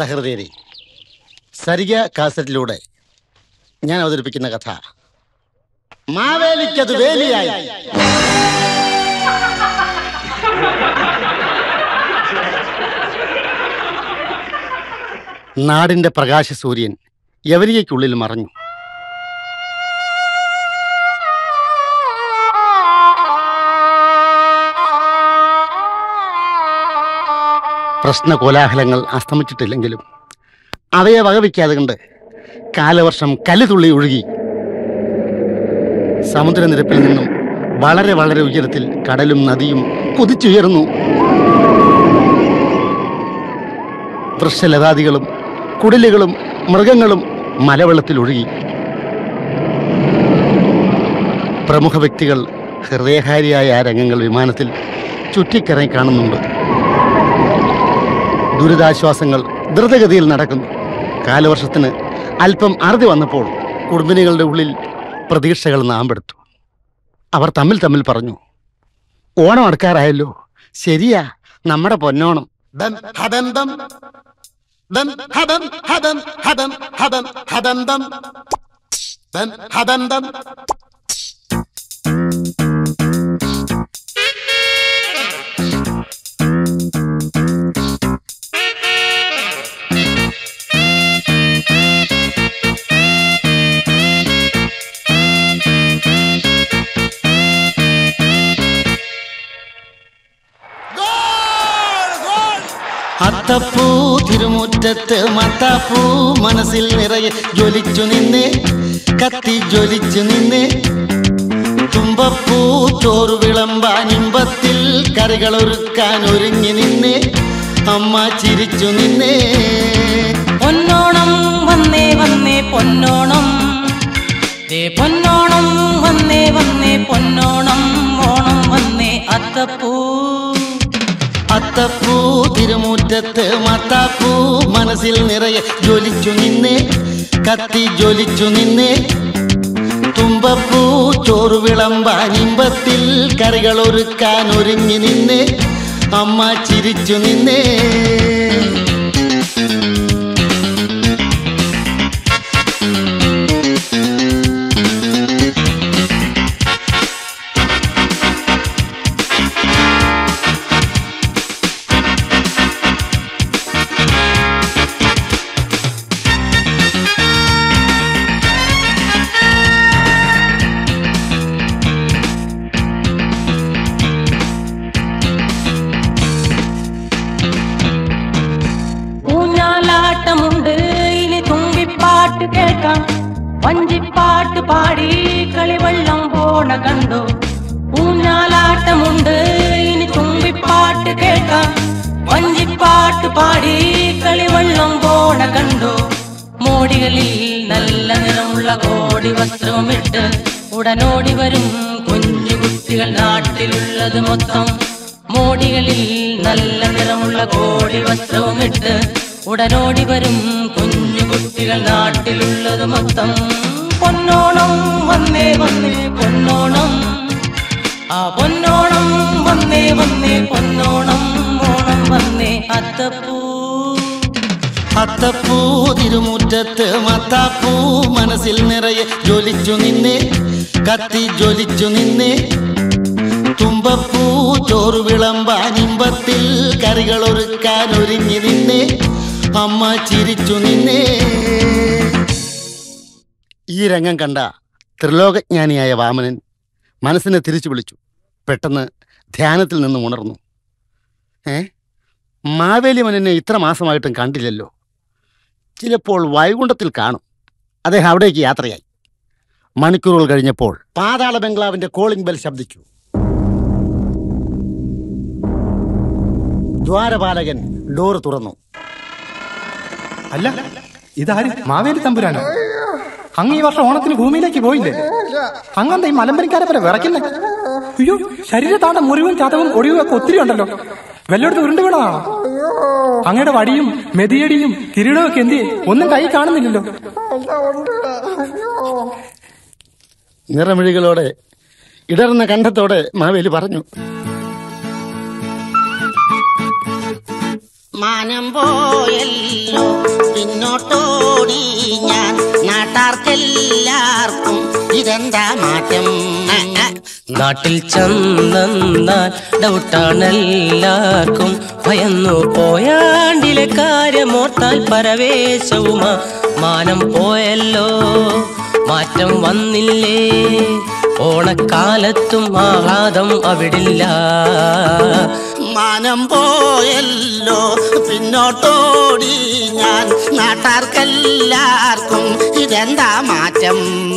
സഹൃദയരെ സരിക കാസറ്റിലൂടെ ഞാൻ അവതരിപ്പിക്കുന്ന കഥ മാവേലിക്കത് വേലിയായി നാടിന്റെ പ്രകാശ സൂര്യൻ യവരികയ്ക്കുള്ളിൽ മറഞ്ഞു പ്രശ്ന കോലാഹലങ്ങൾ അസ്തമിച്ചിട്ടില്ലെങ്കിലും അവയെ വകവയ്ക്കാതെ കണ്ട് കാലവർഷം കല്ലുതുള്ളി ഒഴുകി സമുദ്രനിരപ്പിൽ നിന്നും വളരെ വളരെ ഉയരത്തിൽ കടലും നദിയും കുതിച്ചുയർന്നു വൃക്ഷലതാദികളും കുടിലുകളും മൃഗങ്ങളും മലവെള്ളത്തിൽ ഒഴുകി പ്രമുഖ വ്യക്തികൾ ഹൃദയഹാരിയായ ആ രംഗങ്ങൾ വിമാനത്തിൽ ചുറ്റിക്കറങ്ങി കാണുന്നുണ്ട് ദുരിതാശ്വാസങ്ങൾ ദ്രുതഗതിയിൽ നടക്കുന്നു കാലവർഷത്തിന് അല്പം അറുതി വന്നപ്പോൾ കുടുംബിനികളുടെ ഉള്ളിൽ പ്രതീക്ഷകൾ നാമ്പെടുത്തു അവർ തമ്മിൽ തമ്മിൽ പറഞ്ഞു ഓണം അടുക്കാറായല്ലോ ശരിയാ നമ്മുടെ പൊന്നോണം ദം ഹദം ദം. ദം ഹദം ഹദം ഹദം ഹദം ഹദം ദം. ദം ഹദം ദം. അത്തപ്പൂ തിരുമുറ്റത്ത് മത്താപ്പൂ മനസ്സിൽ നിറയെ ജ്വലിച്ചു നിന്നെ കത്തി ജ്വലിച്ചു നിന്നെ തുമ്പപ്പൂ ചോറ് വിളമ്പാൻ ഇമ്പത്തിൽ കറികൾ ഒരുക്കാൻ ഒരുങ്ങി നിന്നെ അമ്മ ചിരിച്ചു നിന്നെ പൊന്നോണം വന്നേ വന്നേ പൊന്നോണം ദേ പൊന്നോണം വന്നേ വന്നേ പൊന്നോണം ഓണം വന്നേ അത്തപ്പൂ അത്തപ്പൂ തിരുമുറ്റത്ത് മത്താപ്പൂ മനസ്സിൽ നിറയെ ജ്വലിച്ചു നിന്നെ കത്തി ജ്വലിച്ചു നിന്നെ തുമ്പപ്പൂ ചോറ് വിളമ്പാൻ ഇമ്പത്തിൽ കറികൾ ഒരുക്കാൻ ഒരുങ്ങി നിന്നെ അമ്മ ചിരിച്ചു നിന്നെ ഊഞ്ഞാലാട്ടമുണ്ട് ഇനി തുമ്പിപ്പാട്ട് കേൾക്കാം വഞ്ചിപ്പാട്ട് പാടി കളിവെള്ളം പോണ കണ്ടോ ഊഞ്ഞാലാട്ടമുണ്ട് ഇനി തുമ്പിപ്പാട്ട് കേൾക്കാം വഞ്ചിപ്പാട്ട് പാടി കളിവെള്ളം പോണ കണ്ടോ മോടികളിൽ നല്ല നിറമുള്ള കോടി വസ്ത്രമിട്ട് ഉടനോടി വരും കുഞ്ഞു കുട്ടികൾ നാട്ടിലുള്ളത് മൊത്തം മോടികളിൽ നല്ല നിറമുള്ള കോടി വസ്ത്രവുമിട്ട് ഉടനോടി വരും കുഞ്ഞു കുട്ടികൾ നാട്ടിലുള്ളത് മൊത്തം പൊന്നോണം വന്നേ വന്നേ പൊന്നോണം ആ പൊന്നോണം വന്നേ വന്നേ പൊന്നോണം ഓണം വന്നേ അത്തപ്പൂ അത്തപ്പൂ തിരുമുറ്റത്ത് മത്താപ്പൂ മനസ്സിൽ നിറയെ ജ്വലിച്ചു നിന്നെ കത്തി ജ്വലിച്ചു നിന്നെ തുമ്പപ്പൂ ചോറ് വിളമ്പാൻ ഇമ്പത്തിൽ കറികൾ ഒരുക്കാൻ ഒരുങ്ങി നിന്നെ അമ്മ ചിരിച്ചു നിന്നെ ഈ രംഗം കണ്ട ത്രിലോകജ്ഞാനിയായ വാമനൻ മനസ്സിനെ തിരിച്ചു വിളിച്ചു പെട്ടെന്ന് ധ്യാനത്തിൽ നിന്ന് ഉണർന്നു ഏ മാവേലി മനനെ ഇത്ര മാസമായിട്ടും കണ്ടില്ലല്ലോ ചിലപ്പോൾ വൈകുണ്ഠത്തിൽ കാണും അദ്ദേഹം അവിടേക്ക് യാത്രയായി മണിക്കൂറുകൾ കഴിഞ്ഞപ്പോൾ പാതാള ബംഗ്ലാവിന്റെ കോളിംഗ് ബെൽ ശബ്ദിച്ചു ദ്വാരപാലകൻ ഡോർ തുറന്നു അല്ല ഇതാര് മാവേലി തമ്പുരാനോ അങ്ങ് ഈ വർഷം ഓണത്തിന് ഭൂമിയിലേക്ക് പോയില്ലേ അങ്ങന്ത ഈ മലമ്പരിക്കാരെ വിറയ്ക്കുന്നേ അയ്യോ ശരീരത്താണ്ട മുറിവും ചതവും ഒടിവും ഒക്കെ ഒത്തിരി ഉണ്ടല്ലോ വല്ലയിടത്ത് ഉരുണ്ട് വീണതാണോ അങ്ങയുടെ വടിയും മെതിയടിയും കിരീടവും ഒക്കെ എന്തിയെ ഒന്നും കൈ കാണുന്നില്ലല്ലോ നിറമിഴികളോടെ ഇടർന്ന കണ്ഠത്തോടെ മാവേലി പറഞ്ഞു മാനം പോയല്ലോ പിന്നോട്ടോടി ഞാൻ നാട്ടാർക്കെല്ലാവർക്കും ഇതെന്താ മാറ്റം നാട്ടിൽ ചെന്നാൽ ഡൗട്ടാണെല്ലാവർക്കും ഭയന്നു പോയാണ്ടിലെ കാര്യമോർത്താൽ പരവേശവുമാ മാനം പോയല്ലോ മാറ്റം വന്നില്ലേ ഓണക്കാലത്തും ആഹ്ലാദം അവിടില്ല മാനം പോയല്ലോ പിന്നോട്ടോടി ഞാൻ നാട്ടാർക്കെല്ലാവർക്കും ഇതെന്താ മാറ്റം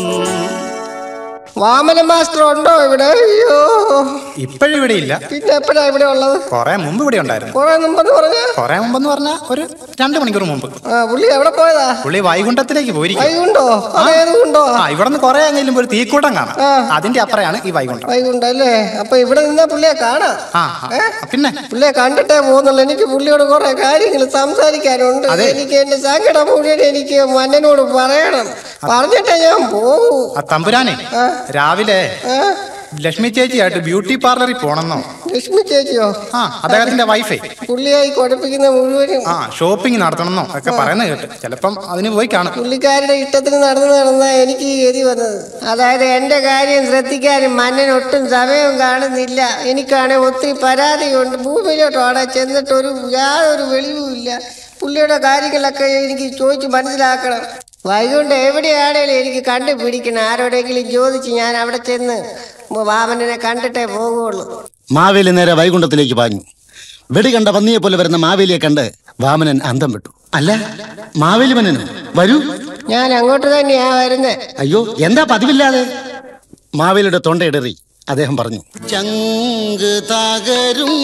വാമന മാസ്റ്റർ ഉണ്ടോ ഇവിടെ അയ്യോ ഇപ്പോഴും ഇവിടെ ഇല്ല പിന്നെ എപ്പോഴാ ഇവിടെ ഉള്ളത് കൊറേ മുമ്പ് ഇവിടെ ഉണ്ടായിരുന്നു കുറെ മുമ്പെന്ന് പറഞ്ഞ കൊറേ മുമ്പെന്ന് പറഞ്ഞാൽ ഒരു രണ്ട് മണിക്കൂർ മുമ്പ് ആ പുള്ളി എവിടെ പോയതാ പുള്ളി വൈകുണ്ഠത്തിലേക്ക് പോയിരിക്കും വൈകുണ്ടോ അതേതുണ്ടോ ആ ഇവിടെ നിന്ന് കൊറേ എങ്കിലും ഒരു തീക്കൂട്ടം കാണാം ആ. അതിന്റെ അപ്പുറയാണ് ഈ വൈകുണ്ഠം വൈകുണ്ടോ അല്ലേ അപ്പൊ ഇവിടെ നിന്നാ പുള്ളിയെ കാണാം ആ ആ. പിന്നെ പുള്ളിയെ കണ്ടിട്ടേ പോകുന്നുള്ളൂ എനിക്ക് പുള്ളിയോട് കുറെ കാര്യങ്ങൾ സംസാരിക്കാനുണ്ട് അതെ. എനിക്ക് എന്റെ സങ്കടം മുഴുവൻ എനിക്ക് മന്നനോട് പറയണം പറഞ്ഞിട്ടേ ഞാൻ പോകൂ ആ തമ്പുരാനെ ആ. രാവിലെ ആ ലക്ഷ്മി ചേച്ചിയായിട്ട് ബ്യൂട്ടി പാർലറിൽ പോണെന്നോ ലക്ഷ്മി ചേച്ചിയോ ആ അദ്ദേഹത്തിന്റെ വൈഫൈ പുള്ളിയായി പഠിപ്പിക്കുന്ന മുഴുവനും ആ ഷോപ്പിംഗ് നടത്തണമെന്നോ ഒക്കെ പറയുന്നത് കേട്ട് ചിലപ്പം അതിന് പോയി കാണും പുള്ളിക്കാരുടെ ഇഷ്ടത്തിന് നടന്നു നടന്നാ എനിക്ക് ഈ ഗതി വന്നത് അതായത് എന്റെ കാര്യം ശ്രദ്ധിക്കാനും മന്നൻ ഒട്ടും സമയവും കാണുന്നില്ല എനിക്കാണെ ഒത്തിരി പരാതിയുണ്ട് ഭൂമിയിലോട്ട് അവിടെ ചെന്നിട്ട് ഒരു യാതൊരു വെളിവുമില്ല പുള്ളിയുടെ കാര്യങ്ങളൊക്കെ എനിക്ക് ചോദിച്ച് മനസ്സിലാക്കണം വൈകുണ്ട് എവിടെയാണേലും എനിക്ക് കണ്ടുപിടിക്കണം ആരോടെങ്കിലും ചോദിച്ച് ഞാൻ അവിടെ ചെന്ന് വാമനെ കണ്ടിട്ടേ പോകുള്ളൂ മാവേലി നേരെ വൈകുണ്ഠത്തിലേക്ക് പാഞ്ഞു വെടി കണ്ട പന്നിയെ പോലെ വരുന്ന മാവേലിയെ കണ്ട് വാമനൻ അന്തം വിട്ടു അല്ല മാവേലി മനനോ വരൂ ഞാൻ അങ്ങോട്ട് തന്നെയാ വരുന്നത് അയ്യോ എന്താ പതിവില്ലാതെ മാവേലിയുടെ തൊണ്ടയിടറി അദ്ദേഹം പറഞ്ഞു ചങ്ക് തകരും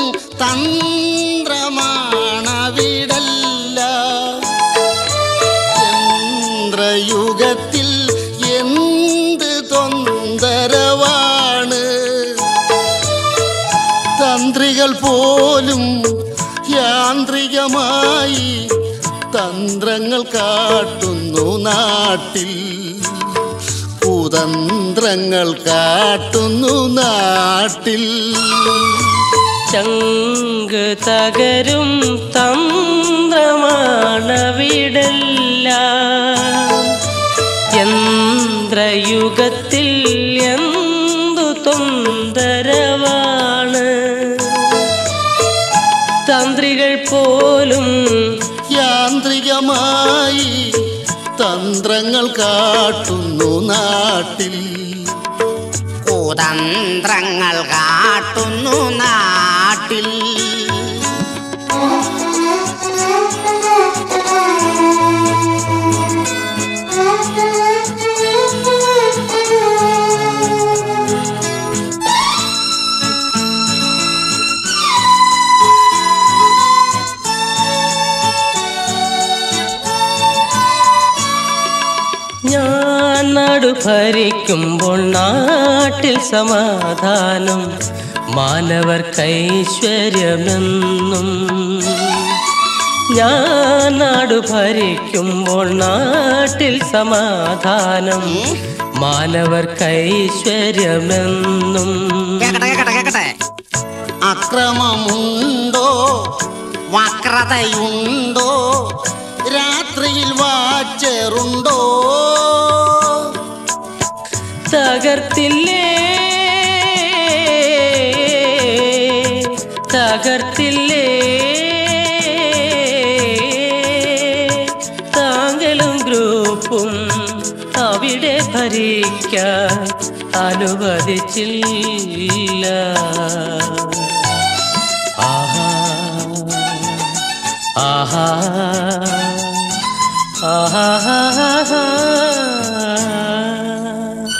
തന്ത്രമാണവിടല്ല ചന്ദ്രയുഗത്തിൽ എന്ത് തൊന്തരവാണ് തന്ത്രികൾ പോലും യാന്ത്രികമായി തന്ത്രങ്ങൾ കാട്ടുന്നു നാട്ടിൽ കുതന്ത്രങ്ങൾ കാട്ടുന്നു നാട്ടിൽ ചങ്ക് തകരും തന്ത്രമാണവിടല്ല യന്ത്രയുഗത്തിൽ എന്തു തൊന്തരവാണ് തന്ത്രികൾ പോലും യാന്ത്രികമായി തന്ത്രങ്ങൾ കാട്ടുന്നു നാട്ടിൽ കുതന്ത്രങ്ങൾ കാട്ടുന്നു നാട്ടിൽ ഞാൻ നാടു ഭരിക്കുമ്പോൾ നാട്ടിൽ സമാധാനം മാനവർക്കൈശ്വര്യമെന്നും ഞാൻ നാടു ഭരിക്കുമ്പോൾ നാട്ടിൽ സമാധാനം മാനവർക്കൈശ്വര്യമെന്നും കേക്കട്ടെ കേക്കട്ടെ കേക്കട്ടെ അക്രമമുണ്ടോ വക്രതയുണ്ടോ രാത്രിയിൽ വാച്ചറുണ്ടോ തകർത്തില്ലേ തകർത്തില്ലേ താങ്കളും ഗ്രൂപ്പും അവിടെ ഭരിക്കാൻ അനുവദിച്ചില്ല ആഹാ ആഹാ ആഹാ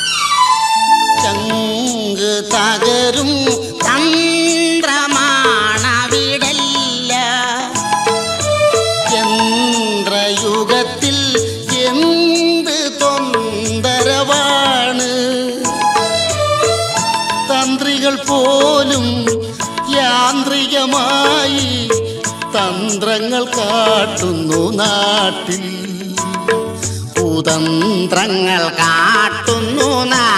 ചങ്ക് തകരും തന്ത്രമാണവിടല്ല ചന്ദ്രയുഗത്തിൽ എന്ത് തൊന്തരവാണ് തന്ത്രികൾ പോലും യാന്ത്രികമായി തന്ത്രങ്ങൾ കാട്ടുന്നു നാട്ടിൽ കുതന്ത്രങ്ങൾ കാട്ടുന്നു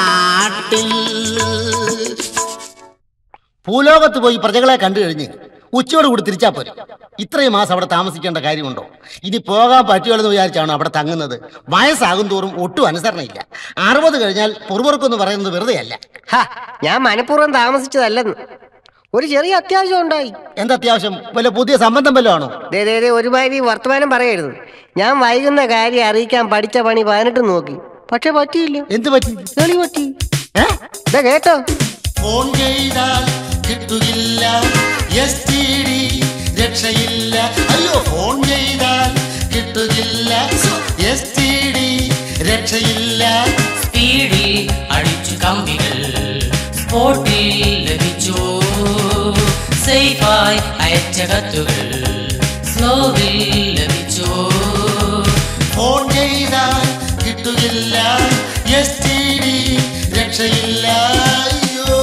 നാട്ടിൽ ഭൂലോകത്ത് പോയി പ്രജകളെ കണ്ടു കഴിഞ്ഞ് ഉച്ചയോട് കൂടി തിരിച്ചാ പോരും ഇത്രയും മാസം അവിടെ താമസിക്കേണ്ട കാര്യമുണ്ടോ ഇനി പോകാൻ പറ്റുമല്ലെന്ന് വിചാരിച്ചാണോ അവിടെ തങ്ങുന്നത് വയസ്സാകും തോറും ഒട്ടും അനുസരണയില്ല അറുപത് കഴിഞ്ഞാൽ പൊറുപുറക്കെന്ന് പറയുന്നത് വെറുതെയല്ല ഹാ ഞാൻ മനഃപൂർവ്വം താമസിച്ചതല്ലെന്ന് ഒരു ചെറിയ അത്യാവശ്യം ഉണ്ടായി എന്താ അത്യാവശ്യം വല്ല പുതിയ സംബന്ധം വല്ലതും ആണോ ദേ ദേ ദേ ഒരുമാതിരി വർത്തമാനം പറയരുത് ഞാൻ വൈകുന്ന കാര്യം അറിയിക്കാൻ പഠിച്ച പണി പതിനെട്ട് നോക്കി പക്ഷെ പറ്റിയില്ല എന്ത് പറ്റി തെളി പറ്റി ഏ? ദേ കേട്ടോ ഫോൺ ചെയ്താൽ കിട്ടുകില്ല എസ് ടി ഡി രക്ഷയില്ല അയ്യോ ഫോൺ ചെയ്താൽ കിട്ടുകില്ല എസ് ടി ഡി രക്ഷയില്ല സ്പീഡിൽ അടിച്ചു കമ്പികൾ സ്പോട്ടിൽ ലഭിച്ചു സേഫായി അയച്ച കത്തുകൾ സ്ലോവിൽ ലഭിച്ചു ഫോൺ ചെയ്താൽ കിട്ടുകില്ല എസ് ടി ഡി രക്ഷയില്ല അയ്യോ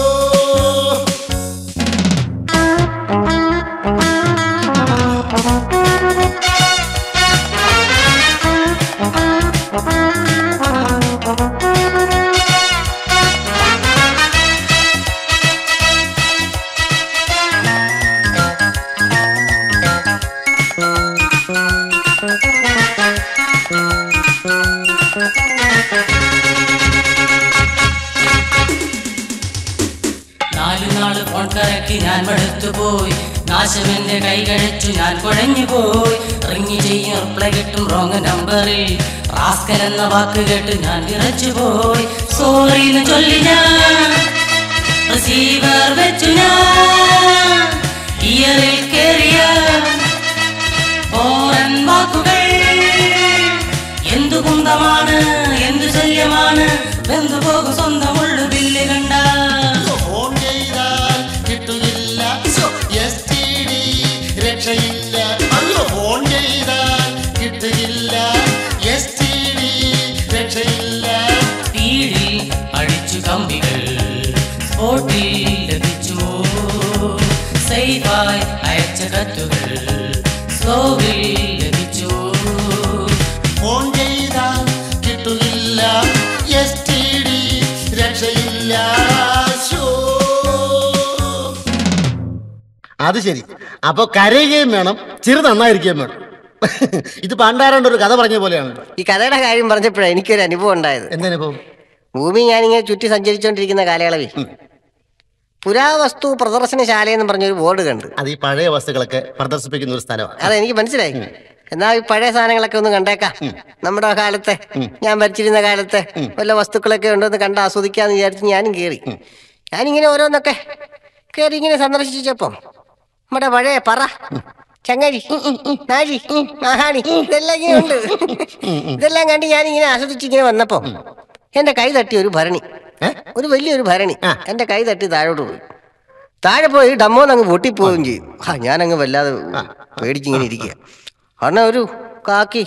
നാലു നാള് ഫോൺ കറക്കി ഞാൻ മടുത്തു പോയി നാശം എന്റെ കൈ കഴിച്ചു ഞാൻ കുഴഞ്ഞു പോയി റിങ് ചെയ്യും റിപ്ലൈ കിട്ടും റോങ് നമ്പറിൽ റാസ്കൽ എന്ന വാക്ക് കേട്ട് ഞാൻ വിറച്ചു പോയി സോറി എന്ന് ചൊല്ലി ഞാൻ റിസീവർ വെച്ചു ഞാൻ ഇയറിൽ കേറിയ ഓരൻ വാക്കുകൾ എന്തു കുന്തമാണ് എന്തു ശല്യമാണ് വെന്തു പോകും സ്വന്തമുള്ളു ബില്ല് കണ്ട ഫോൺ ചെയ്താൽ കിട്ടുകില്ല എസ് ടി ഡി രക്ഷയില്ല അയ്യോ ഫോൺ ചെയ്താൽ കിട്ടുകില്ല എസ് ടി ഡി രക്ഷയില്ല സ്പീഡിൽ അടിച്ചു കമ്പികൾ സ്പോട്ടിൽ ലഭിച്ചു സേഫായി അയച്ച കത്തുകൾ സ്ലോവിൽ ലഭിച്ചു ഫോൺ ചെയ്താൽ കിട്ടുകില്ല എസ് ടി ഡി രക്ഷയില്ല ശോ. അത് ശരി അപ്പൊ കരയുകയും വേണം ചിറു നന്നായിരിക്കുകയും വേണം ഇത് പണ്ടാരണ്ട് ഒരു കഥ പറഞ്ഞ പോലെയാണ് ഈ കഥയുടെ കാര്യം പറഞ്ഞപ്പോഴാണ് എനിക്കൊരു അനുഭവം ഉണ്ടായത് എന്തനുഭവം ഭൂമി ഞാനിങ്ങനെ ചുറ്റി സഞ്ചരിച്ചുകൊണ്ടിരിക്കുന്ന കാലയളവിൽ പുരാവസ്തു പ്രദർശനശാല എന്ന് പറഞ്ഞൊരു ബോർഡ് കണ്ടു അത് ഈ പഴയ വസ്തുക്കളൊക്കെ പ്രദർശിപ്പിക്കുന്ന ഒരു സ്ഥലമാണ് അതെനിക്ക് മനസ്സിലായി എന്നാ ഈ പഴയ സാധനങ്ങളൊക്കെ ഒന്ന് കണ്ടേക്കാം നമ്മുടെ കാലത്തെ ഞാൻ ഭരിച്ചിരുന്ന കാലത്തെ വല്ല വസ്തുക്കളൊക്കെ ഉണ്ടോ എന്ന് കണ്ട് ആസ്വദിക്കാന്ന് വിചാരിച്ച് ഞാനും കയറി ഞാനിങ്ങനെ ഓരോന്നൊക്കെ കയറി ഇങ്ങനെ സന്ദർശിച്ചപ്പം നമ്മുടെ പഴയ പറ ചങ്ങരി നാഴി മഹാണി ഇതെല്ലാം ഇങ്ങനെ ഉണ്ട് ഇതെല്ലാം കണ്ട് ഞാനിങ്ങനെ ആസ്വദിച്ചിങ്ങനെ വന്നപ്പോ എന്റെ കൈ തട്ടി ഒരു ഭരണി ഒരു വലിയൊരു ഭരണി എന്റെ കൈ തട്ടി താഴോട്ട് പോയി താഴെ പോയി ഡമ്മോന്ന് അങ്ങ് പൊട്ടിപ്പോവുകയും ചെയ്തു ആ ഞാനങ്ങ് വല്ലാതെ പേടിച്ചിങ്ങനെ ഇരിക്കുക കാരണം ഒരു കാക്കി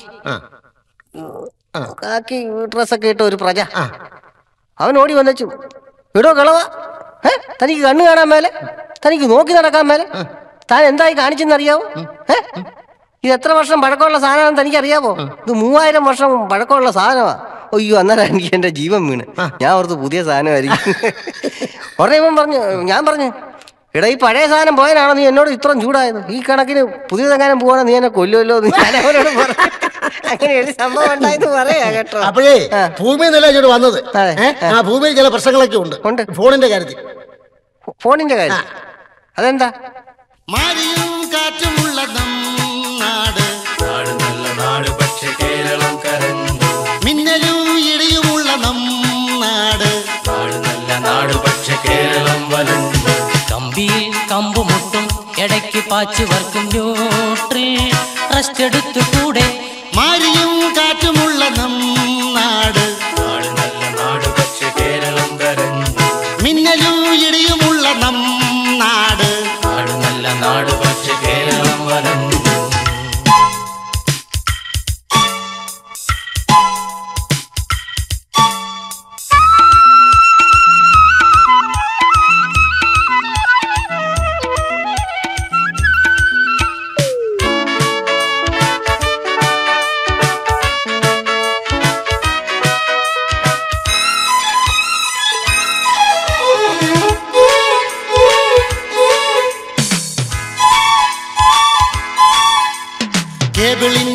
കാക്കി ഡ്രസ്സൊക്കെ ഇട്ട ഒരു പ്രജ അവൻ ഓടി വന്നു വിടോ കളവ ഏ തനിക്ക് കണ്ണ് കാണാൻ മേലെ തനിക്ക് നോക്കി നടക്കാൻ മേലെ താൻ എന്തായി കാണിച്ചെന്നറിയാവോ ഏ ഇത് എത്ര വർഷം പഴക്കമുള്ള സാധനമാണെന്ന് തനിക്ക് അറിയാവോ ഇത് മൂവായിരം വർഷം പഴക്കമുള്ള സാധനമാ അയ്യോ അന്നേരം എനിക്ക് എന്റെ ജീവൻ വീണ് ഞാൻ ഓർത്ത് പുതിയ സാധനമായിരിക്കും ഉടനെ ഇവൻ പറഞ്ഞു ഞാൻ പറഞ്ഞു എടാ ഈ പഴയ സാധനം പോയനാണോ നീ എന്നോട് ഇത്രയും ചൂടായത് ഈ കണക്കിന് പുതിയതെങ്ങാനും പോവാണോ നീ എന്നെ കൊല്ലുമല്ലോ എന്ന് ഞാൻ അവനോട് പറഞ്ഞു അങ്ങനെ ഒരു സംഭവം ഉണ്ടായെന്ന് പറയാ കേട്ടോ അപ്പോഴേ ആ. ഭൂമിയിൽ നിന്നല്ല ഇങ്ങോട്ട് വന്നത് അതെ. ഏ? ആ ഭൂമിയിൽ ചില പ്രശ്നങ്ങളൊക്കെ ഉണ്ട് ഉണ്ട്. ഫോണിന്റെ കാര്യത്തിൽ ഫോണിന്റെ കാര്യം അതെന്താ മഴയും കാറ്റുമുള്ള നം നാട് നാട് നല്ല നാട് പക്ഷെ കേരളം കരഞ്ഞു മിന്നലും ഇടിയുമുള്ള നം നാട് നാട് നല്ല നാട് പക്ഷെ കേരളം വലഞ്ഞു കമ്പിയിൽ കമ്പുമുട്ടും ഇടയ്ക്ക് പാച്ചു വർക്കും ന്യൂട്രി റെസ്റ്റ് എടുത്തു കൂടെ മഴയും കാറ്റുമുള്ള നം നാട് നാട് നല്ല നാട് പക്ഷെ കേരളം കരഞ്ഞു മിന്നലും ഇടിയുമുള്ള നം നാട് നാട് നല്ല നാട് പക്ഷെ കേരളം വലഞ്ഞു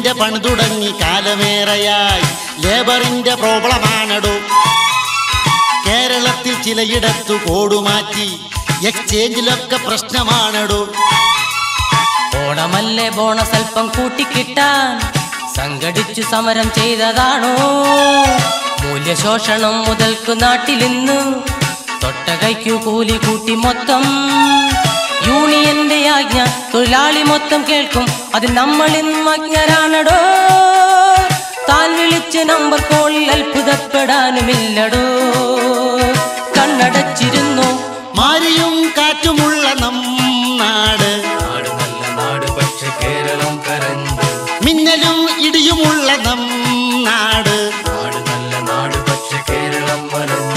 ബിൽഡിങ്ങിന്റെ പണി തുടങ്ങി കാലമേറെയായി ലേബറിന്റെ പ്രോബ്ലമാണടോ കേരളത്തിൽ ചിലയിടത്തു കോടുമാറ്റി എക്സ്ചേഞ്ചിലൊക്കെ പ്രശ്നമാണടോ ഓണമല്ലേ ബോണസ് അല്പം കൂട്ടിക്കിട്ടാൻ സംഘടിച്ചു സമരം ചെയ്തതാണോ മൂല്യശോഷണം മുതൽക്കു നാട്ടിലിന്ന് തൊട്ടകയ്ക്കു കൂലി കൂട്ടി മൊത്തം യൂണിയന്റെ ആജ്ഞ തൊഴിലാളി മൊത്തം കേൾക്കും അത് നമ്മളിന്ന് അജ്ഞരാണടോ താൻ വിളിച്ച നമ്പർ കോളിൽ അത്ഭുതപ്പെടാനുമില്ലടോ കണ്ണടച്ചിരുന്നു മാരിയും കാറ്റുമുള്ള നം നാട് നാട് നല്ല നാട് പക്ഷെ കേരളം കരഞ്ഞു മിന്നലും ഇടിയുമുള്ള നം നാട് നാട് നല്ല നാട് പക്ഷെ കേരളം വരഞ്ഞു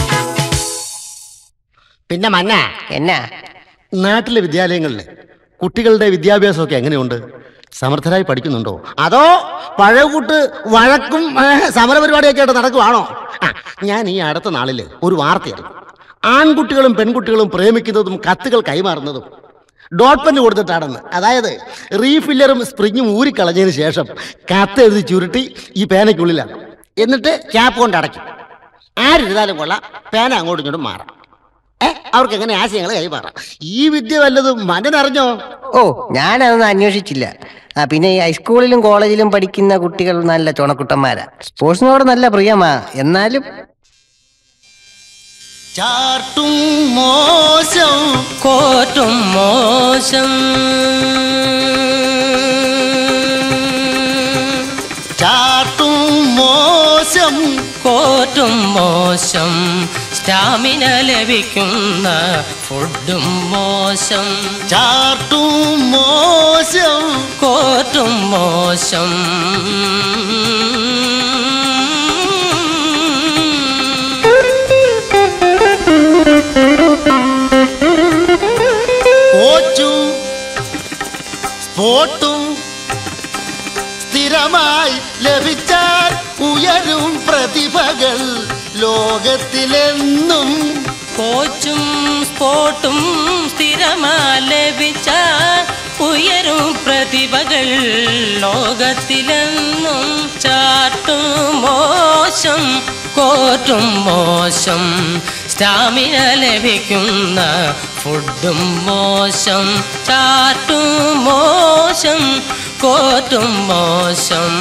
പിന്നെ മന്ന എന്നാ നാട്ടിലെ വിദ്യാലയങ്ങളിൽ കുട്ടികളുടെ വിദ്യാഭ്യാസമൊക്കെ എങ്ങനെയുണ്ട് സമർത്ഥരായി പഠിക്കുന്നുണ്ടോ അതോ പഴയ കൂട്ട് വഴക്കും ഏ, സമരപരിപാടിയൊക്കെ ആയിട്ട് നടക്കുവാണോ ആ, ഞാൻ ഈ അടുത്ത നാളിൽ ഒരു വാർത്തയായിരുന്നു ആൺകുട്ടികളും പെൺകുട്ടികളും പ്രേമിക്കുന്നതും കത്തുകൾ കൈമാറുന്നതും ഡോട്ട് പെൻ കൊടുത്തിട്ടാണെന്ന് അതായത് റീഫില്ലറും സ്പ്രിങ്ങും ഊരിക്കളഞ്ഞതിന് ശേഷം കത്ത് എഴുതി ചുരുട്ടി ഈ പേനയ്ക്കുള്ളിലാണ് എന്നിട്ട് ക്യാപ്പ് കൊണ്ട് അടയ്ക്കും ആരെഴുതാലും കൊള്ളാം പേന അങ്ങോട്ടും ഇങ്ങോട്ടും മാറാം ഏ അവർക്ക് എങ്ങനെ ആശയങ്ങൾ കൈമാറാം ഈ വിദ്യ വല്ലതും മനനറിഞ്ഞോ ഓ ഞാനതൊന്നും അന്വേഷിച്ചില്ല ആ പിന്നെ ഈ ഹൈസ്കൂളിലും കോളേജിലും പഠിക്കുന്ന കുട്ടികൾ നല്ല ചുണക്കുട്ടന്മാരാ സ്പോർട്സിനോട് നല്ല പ്രിയമാ എന്നാലും ചാർട്ടും മോശം കോറ്റും മോശം ചാർട്ടും മോശം കോറ്റും മോശം സ്റ്റാമിന ലഭിക്കുന്ന ഫുഡും മോശം ചാർട്ടും മോശം കോറ്റും മോശം കോച്ചും സ്പോട്ടും സ്ഥിരമായി ലഭിച്ചാൽ ഉയരും പ്രതിഭകൾ ലോകത്തിലെന്നും കോച്ചും സ്പോട്ടും സ്ഥിരമാ ലഭിച്ച ഉയരും പ്രതിഭകൾ ലോകത്തിലെന്നും ചാട്ടും മോശം കോറ്റും മോശം സ്റ്റാമിന ലഭിക്കുന്ന ഫുഡും മോശം ചാട്ടും മോശം കോറ്റും മോശം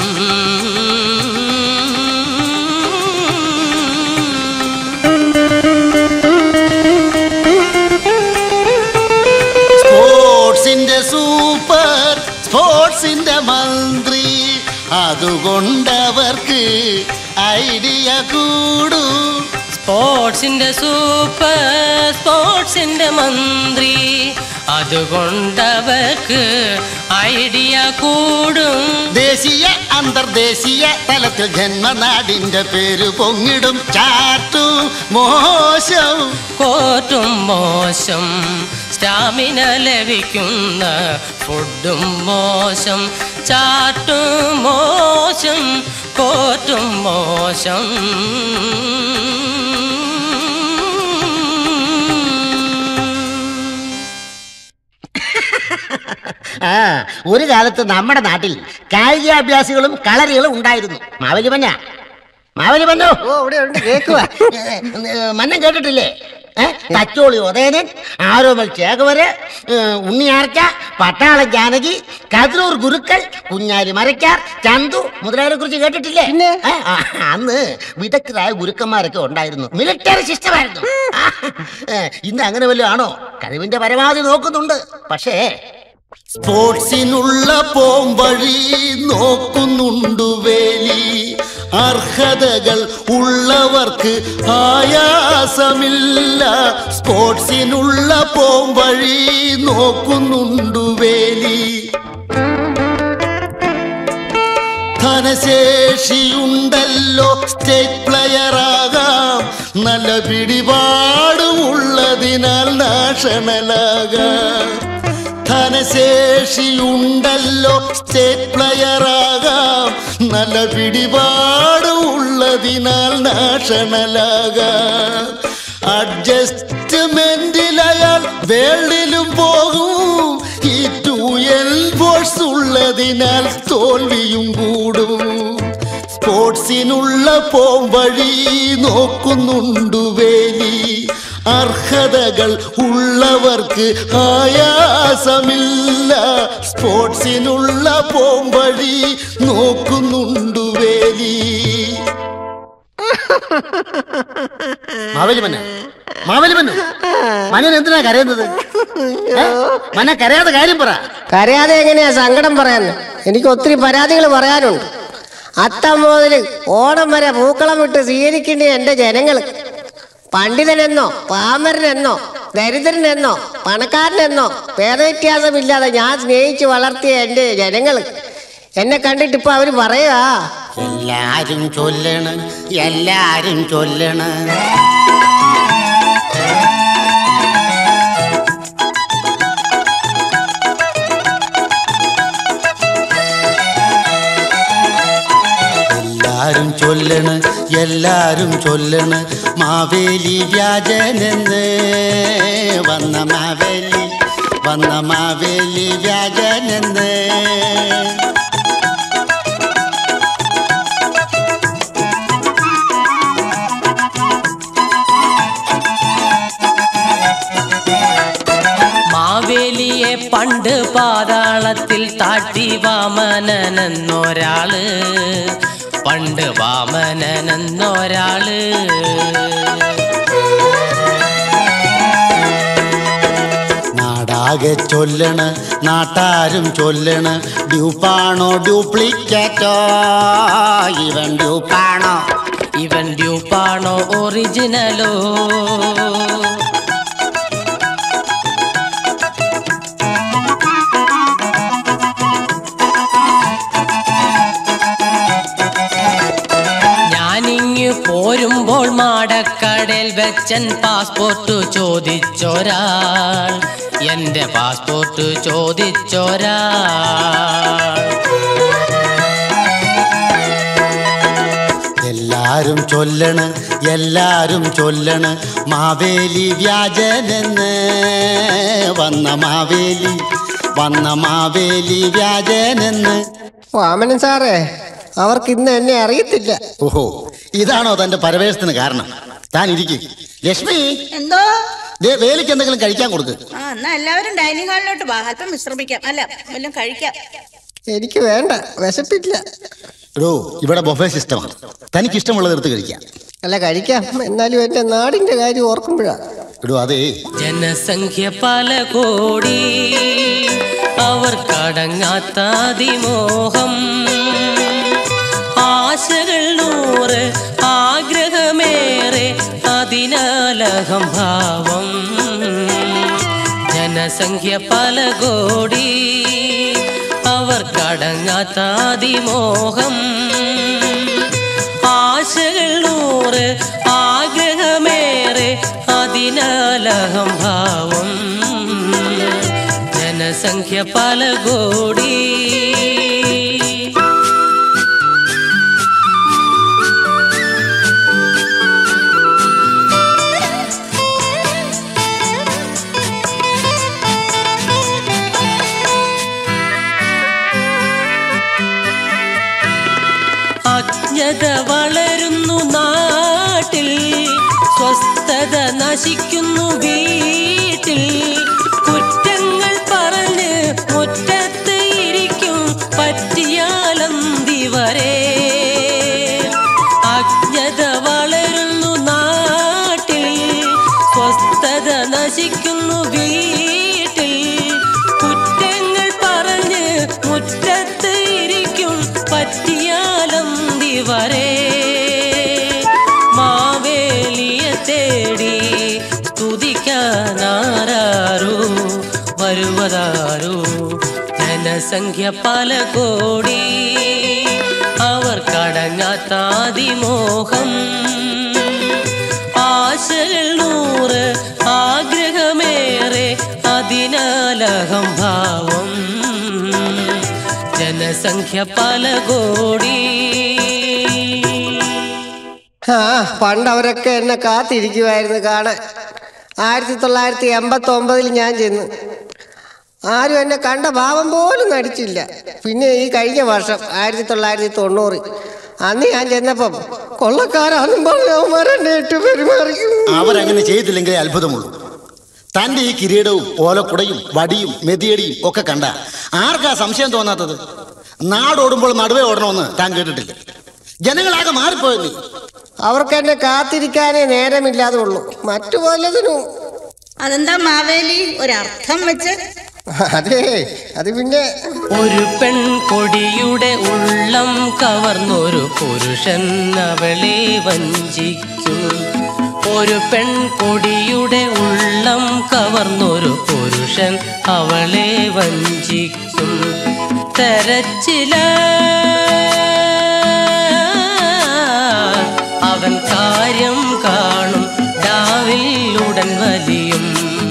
സ്പോർട്സിന്റെ സൂപ്പർ സ്പോർട്സിന്റെ മന്ത്രി അതുകൊണ്ടവർക്ക് ഐഡിയ കൂടു സ്പോർട്സിന്റെ സൂപ്പർ സ്പോർട്സിന്റെ മന്ത്രി അതുകൊണ്ടവർക്ക് ഐഡിയ കൂടും ദേശീയ അന്തർദേശീയ തലത്തിൽ ജന്മനാടിന്റെ പേര് പൊങ്ങിടും ചാറ്റു മോശം കോറ്റും മോശം സ്റ്റാമിന ലഭിക്കുന്ന ഫുഡും മോശം ചാട്ടും മോശം കോറ്റും മോശം ആ ഒരു കാലത്ത് നമ്മുടെ നാട്ടിൽ കായികാഭ്യാസികളും കളരികളും ഉണ്ടായിരുന്നു മാവലി മഞ്ഞ മാവലി മഞ്ഞോ ഓ ഇവിടെ ഉണ്ട് കേക്കുവാ മന്നം കേട്ടിട്ടില്ലേ ഏ? തച്ചോളി ഉദയനൻ ആരോമൽ ചേകവര് ഏ, ഉണ്ണിയാർച്ച പട്ടാളം ജാനകി കതിരൂർ ഗുരുക്കൾ കുഞ്ഞാലി മരക്കാർ ചന്തു മുതലായവരെ കുറിച്ച് കേട്ടിട്ടില്ലേ പിന്നെ? ഏ, ആ, അന്ന് വിദഗ്ധരായ ഗുരുക്കന്മാരൊക്കെ ഉണ്ടായിരുന്നു മിലിറ്ററി സിസ്റ്റമായിരുന്നു ആ, ഏ, ഇന്ന് അങ്ങനെ വല്ലതും ആണോ കഴിവിന്റെ പരമാവധി നോക്കുന്നുണ്ട് പക്ഷേ സ്പോർട്സിനുള്ള പോംവഴി നോക്കുന്നുണ്ടു വേലി അർഹതകൾ ഉള്ളവർക്ക് ആയാസമില്ല സ്പോർട്സിനുള്ള പോംവഴി നോക്കുന്നുണ്ടു വേലി ധനശേഷിയുണ്ടല്ലോ സ്റ്റേറ്റ് പ്ലെയർ ആകാം നല്ല പിടിപാടുമുള്ളതിനാൽ നാഷണലാകാം ധനശേഷിയുണ്ടല്ലോ സ്റ്റേറ്റ് പ്ലെയർ ആകാം നല്ല പിടിപാടുമുള്ളതിനാൽ നാഷണലാകാം അഡ്ജസ്റ്റ്മെന്റിൽ അയാൾ വേൾഡിലും പോകും ഈ ടു എൽ ഫോഴ്സ് ഉള്ള ഉള്ളതിനാൽ തോൽവിയും കൂടും സ്പോർട്സിനുള്ള പോം വഴി നോക്കുന്നുണ്ടു വേലി അർഹതകൾ ഉള്ളവർക്ക് ആയാസമില്ല സ്പോർട്സിനുള്ള പോം വഴി നോക്കുന്നുണ്ടു വേലി മാവേലി മന്ന മാവേലി മന്നു മനൻ എന്തിനാ കരയുന്നത് ഏ? മന്ന കരയാതെ കാര്യം പറ കരയാതെ എങ്ങനെയാ സങ്കടം പറയാന്ന് എനിക്ക് ഒത്തിരി പരാതികൾ പറയാനുണ്ട് അത്തം മുതൽ ഓണം വരെ പൂക്കളം വിട്ട് സ്വീകരിക്കേണ്ട എന്റെ ജനങ്ങള് പണ്ഡിതനെന്നോ പാമരനെന്നോ ദരിദ്രനെന്നോ പണക്കാരനെന്നോ ഭേദവ്യത്യാസമില്ലാതെ ഞാൻ സ്നേഹിച്ച് വളർത്തിയ എന്റെ ജനങ്ങള് എന്നെ കണ്ടിട്ട് ഇപ്പൊ അവര് പറയാ എല്ലാരും ചൊല്ലണ് എല്ലാരും ചൊല്ലണ് എല്ലാരും ചൊല്ലണ് എല്ലാരും ചൊല്ലണ് മാവേലി വ്യാജനെന്ന് വന്ന മാവേലി വന്ന മാവേലി വ്യാജനെന്ന് മാവേലിയെ പണ്ട് പാതാളത്തിൽ താട്ടി വാമനനെന്നൊരാള് പണ്ട് വാമനനെന്നൊരാള് നാടാകെ ചൊല്ലണ് നാട്ടാരും ചൊല്ലണ് ഡ്യൂപ്പാണോ ഡ്യൂപ്ലിക്കേറ്റോ ഇവൻ ഡ്യൂപ്പാണോ ഇവൻ ഡ്യൂപ്പാണോ ഒറിജിനലോ ഞാനിങ്ങു പോരുമ്പോൾ മാടക്കടൽ വെച്ചൻ പാസ്പോർട്ട് ചോദിച്ചൊരാൾ എന്റെ പാസ്പോർട്ട് ചോദിച്ചൊരാൾ എല്ലാരും ചൊല്ലണ് എല്ലാരും ചൊല്ലണ് മാവേലി വ്യാജനെന്ന് വന്ന മാവേലി വന്ന മാവേലി വ്യാജനെന്ന് വാമനൻ സാറേ അവർക്ക് ഇന്ന് എന്നെ അറിയത്തില്ല ഓഹോ ഇതാണോ തന്റെ പരവേശത്തിന് കാരണം താൻ ഇരിക്കും ലക്ഷ്മി എന്തോ ദേ വേലിക്ക് എന്തെങ്കിലും കഴിക്കാൻ കൊടുക്ക് ആ എന്നാ എല്ലാവരും ഡൈനിങ് ഹാളിലോട്ട് വാ അല്പം വിശ്രമിക്കാം അല്ല വല്ലതും കഴിക്കാം എനിക്ക് വേണ്ട വിശപ്പില്ല എടോ ഇവിടെ ബൊഫേ സിസ്റ്റമാണ് തനിക്ക് ഇഷ്ടമുള്ളത് എടുത്ത് കഴിക്കാം അല്ല കഴിക്കാം എന്നാലും എന്റെ നാടിന്റെ കാര്യം ഓർക്കുമ്പോഴാ എടോ അതേ ജനസംഖ്യ പല കോടി അവർ കടങ്ങാത്താതിമോഹം ആശകൾ നൂറ് ആഗ്രഹമേറെ അതിനാലഹം ഭാവം ജനസംഖ്യ പല കോടി അവർ കടങ്ങാത്താതിമോഹം ആശകൾ നൂറ് ആഗ്രഹമേറെ അതിനാലഹം ഭാവം ജനസംഖ്യ പല കോടി അജ്ഞത വളരുന്നു നാട്ടിൽ സ്വസ്ഥത നശിക്കുന്നു വീട്ടിൽ കുറ്റങ്ങൾ പറഞ്ഞ് മുറ്റത്ത് ഇരിക്കും പറ്റിയാലന്തി വരെ അജ്ഞത വളരുന്നു നാട്ടിൽ സ്വസ്ഥത നശിക്കുന്നു വീട്ടിൽ കുറ്റങ്ങൾ പറഞ്ഞ് മുറ്റത്ത് ഇരിക്കും പറ്റിയാലന്തി വരെ മാവേലിയെ തേടി സ്തുതിക്കാനാരാരോ വരുവതാരോ ജനസംഖ്യ പല കോടി അവർ കടങ്ങാത്താതിമോഹം ആശകൾ നൂറ് ആഗ്രഹമേറെ അതിനാലഹം ഭാവം ജനസംഖ്യ പല കോടി ആ പണ്ട് അവരൊക്കെ എന്നെ കാത്തിരിക്കുമായിരുന്നു കാണാൻ ആയിരത്തി തൊള്ളായിരത്തി എൺപത്തി ഒമ്പതിൽ ഞാൻ ചെന്നു ആരും എന്നെ കണ്ട ഭാവം പോലും നടിച്ചില്ല പിന്നെ ഈ കഴിഞ്ഞ വർഷം ആയിരത്തി തൊള്ളായിരത്തി തൊണ്ണൂറ് അന്ന് ഞാൻ ചെന്നപ്പം കൊള്ളക്കാരാന്നും പറഞ്ഞ് അവന്മാരെന്നെ ഇട്ട് പെരുമാറി അവരങ്ങനെ ചെയ്തില്ലെങ്കിലേ അത്ഭുതമുള്ളൂ തന്റെ ഈ കിരീടവും ഓലക്കുടയും വടിയും മെതിയടിയും ഒക്കെ കണ്ട ആർക്കാ സംശയം തോന്നാത്തത് നാടോടുമ്പോൾ നടുവേ ഓടണമെന്ന് താൻ കേട്ടിട്ടില്ല ജനങ്ങളാകെ മാറിപ്പോയെന്ന് അവർക്ക് എന്നെ കാത്തിരിക്കാനേ നേരമില്ലാതെ ഉള്ളൂ മറ്റു വല്ലതിനും അതെന്താ മാവേലി ഒരർത്ഥം വെച്ച് അതെ അത് പിന്നെ ഒരു പെൺകൊടിയുടെ ഉള്ളം കവർന്നൊരു പുരുഷൻ അവളെ വഞ്ചിക്കും ഒരു പെൺകൊടിയുടെ ഉള്ളം കവർന്നൊരു പുരുഷൻ അവളെ വഞ്ചിക്കും തെരച്ചില അവൻ കാര്യം കാണും ഡാവിൽ ഉടൻ വലിയും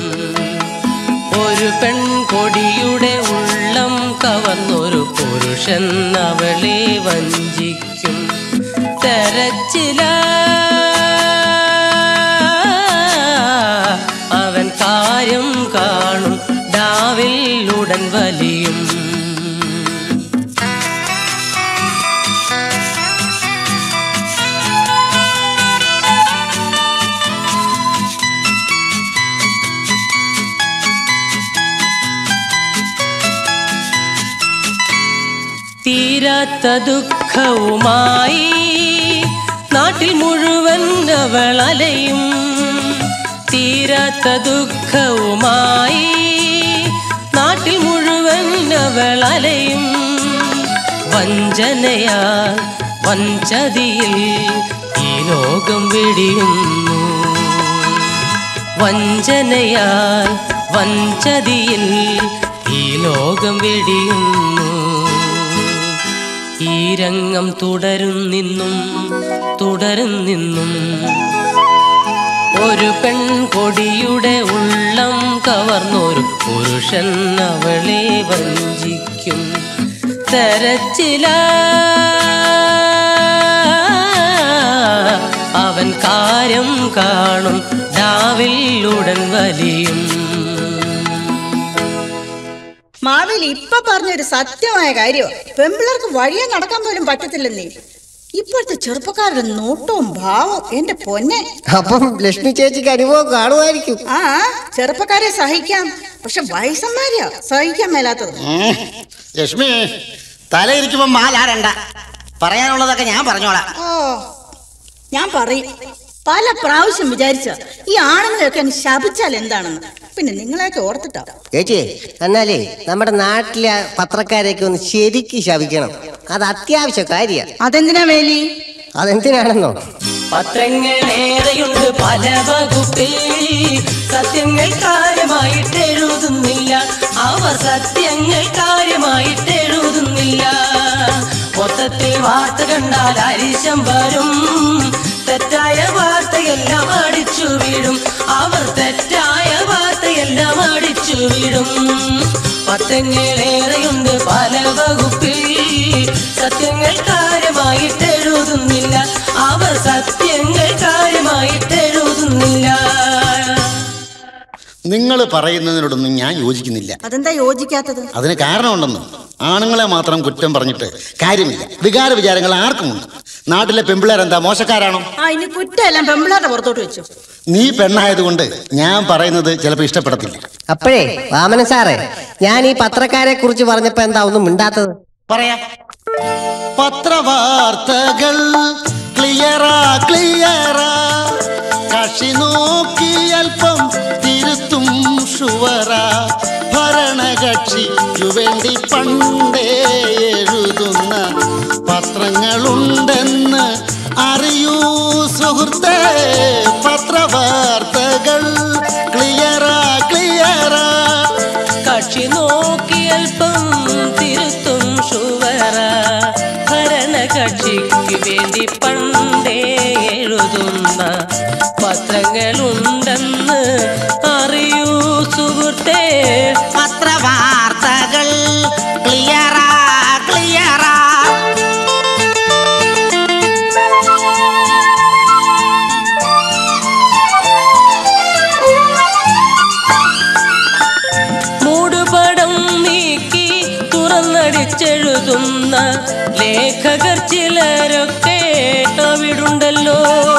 ഒരു പെൺകൊടിയുടെ ഉള്ളം കവർന്നൊരു പുരുഷൻ അവളെ വഞ്ചിക്കും തെരച്ചില അവൻ കാര്യം കാണും ഡാവിൽ ഉടൻ വലിയും തീരാത്ത ദുഃഖവുമായി നാട്ടിൽ മുഴുവൻ അവൾ അലയും തീരാത്ത ദുഃഖവുമായി നാട്ടിൽ മുഴുവൻ അവൾ അലയും വഞ്ചനയാൽ വഞ്ചതിയിൽ ഈ ലോകം വെടിയുന്നു വഞ്ചനയാൽ വഞ്ചതിയിൽ ഈ ലോകം വെടിയുന്നു ഈ രംഗം തുടരും നിന്നും തുടരും നിന്നും ഒരു പെൺകൊടിയുടെ ഉള്ളം കവർന്നൊരു പുരുഷൻ അവളെ വഞ്ചിക്കും തെരച്ചില അവൻ കാര്യം കാണും ഡാവിൽ ഉടൻ വലിയും മാവേലി ഇപ്പൊ പറഞ്ഞൊരു സത്യമായ കാര്യമാണ് പെമ്പിള്ളേർക്ക് വഴിയെ നടക്കാൻ പോലും പറ്റത്തില്ലെന്നേ ഇപ്പോഴത്തെ ചെറുപ്പക്കാരുടെ നോട്ടവും ഭാവവും എന്റെ പൊന്നെ അപ്പം ലക്ഷ്മി ചേച്ചിക്ക് അനുഭവം കാണുമായിരിക്കും ആ ചെറുപ്പക്കാരെ സഹിക്കാം പക്ഷെ വയസ്സന്മാരെയാ സഹിക്കാൻ മേലാത്തത് ഉം. ലക്ഷ്മി തലയിരിക്കുമ്പോ മാലാടണ്ട പറയാനുള്ളതൊക്കെ ഞാൻ പറഞ്ഞോളാം ഓ ഞാൻ പറയും പല പ്രാവശ്യം വിചാരിച്ച ഈ ആണുങ്ങളെയൊക്കെ അങ്ങ് ശപിച്ചാൽ എന്താണെന്ന് പിന്നെ നിങ്ങളെയൊക്കെ ഓർത്തിട്ടാ ചേച്ചി എന്നാലേ നമ്മുടെ നാട്ടിലെ പത്രക്കാരെയൊക്കെ ഒന്ന് ശരിക്ക് ശവിക്കണം അത് അത്യാവശ്യ കാര്യമാണ് അതെന്തിനാ വേലി അതെന്തിനാണെന്നോ പത്രങ്ങളേറെയുണ്ട് പല വകുപ്പിൽ സത്യങ്ങൾ കാര്യമായിട്ട് എഴുതുന്നില്ല അവർ സത്യങ്ങൾ കാര്യമായിട്ട് എഴുതുന്നില്ല മൊത്തത്തിൽ വാർത്ത കണ്ടാൽ അരിശം വരും തെറ്റായ വാർത്തയെല്ലാം അടിച്ചു വീഴും അവർ തെറ്റായ വാർത്തയെല്ലാം അടിച്ചു വീഴും പത്രങ്ങളേറെയുണ്ട് പല വകുപ്പിൽ സത്യങ്ങൾ കാര്യമായിട്ട് എഴുതുന്നില്ല അവർ സത്യങ്ങൾ കാര്യമായിട്ട് എഴുതുന്നില്ല നിങ്ങൾ പറയുന്നതിനോടൊന്നും ഞാൻ യോജിക്കുന്നില്ല അതെന്താ യോജിക്കാത്തത് അതിന് കാരണമുണ്ടെന്ന് ആണുങ്ങളെ മാത്രം കുറ്റം പറഞ്ഞിട്ട് കാര്യമില്ല വികാര വിചാരങ്ങൾ ആർക്കുമുണ്ട് നാട്ടിലെ പെമ്പിള്ളേരെന്താ മോശക്കാരാണോ ആ ഇനി കുറ്റമെല്ലാം പെമ്പിള്ളാരുടെ പുറത്തോട്ട് വെച്ചു നീ പെണ്ണായതുകൊണ്ട് ഞാൻ പറയുന്നത് ചിലപ്പോൾ ഇഷ്ടപ്പെടത്തില്ല അപ്പോഴേ വാമന സാറേ ഞാൻ ഈ പത്രക്കാരെ കുറിച്ച് പറഞ്ഞപ്പോ എന്താ ഒന്നും മിണ്ടാത്തത് പറയാം പത്രവാർത്തകൾ ക്ലിയറാ ക്ലിയറാ കക്ഷി നോക്കി അല്പം തിരുത്തും ഷുവറ ഭരണകക്ഷിക്കു വേണ്ടി പണ്ടേ എഴുതുന്ന പത്രങ്ങളുണ്ടെന്ന് അറിയൂ സുഹൃത്തേ പത്രവാർത്തകൾ ക്ലിയറാ ക്ലിയറാ കക്ഷി നോക്കി അല്പം തിരുത്തും ഷുവറ ഭരണകക്ഷിക്ക് വേണ്ടി പണ്ടേ എഴുതുന്ന പത്രങ്ങളുണ്ടെന്ന് അറിയൂ സുഹൃത്തേ പത്രവാർത്തകൾ ക്ലിയറാ ക്ലിയറാ മൂടുപടം ലേഖകർ ചിലരൊക്കെ അവിടുണ്ടല്ലോ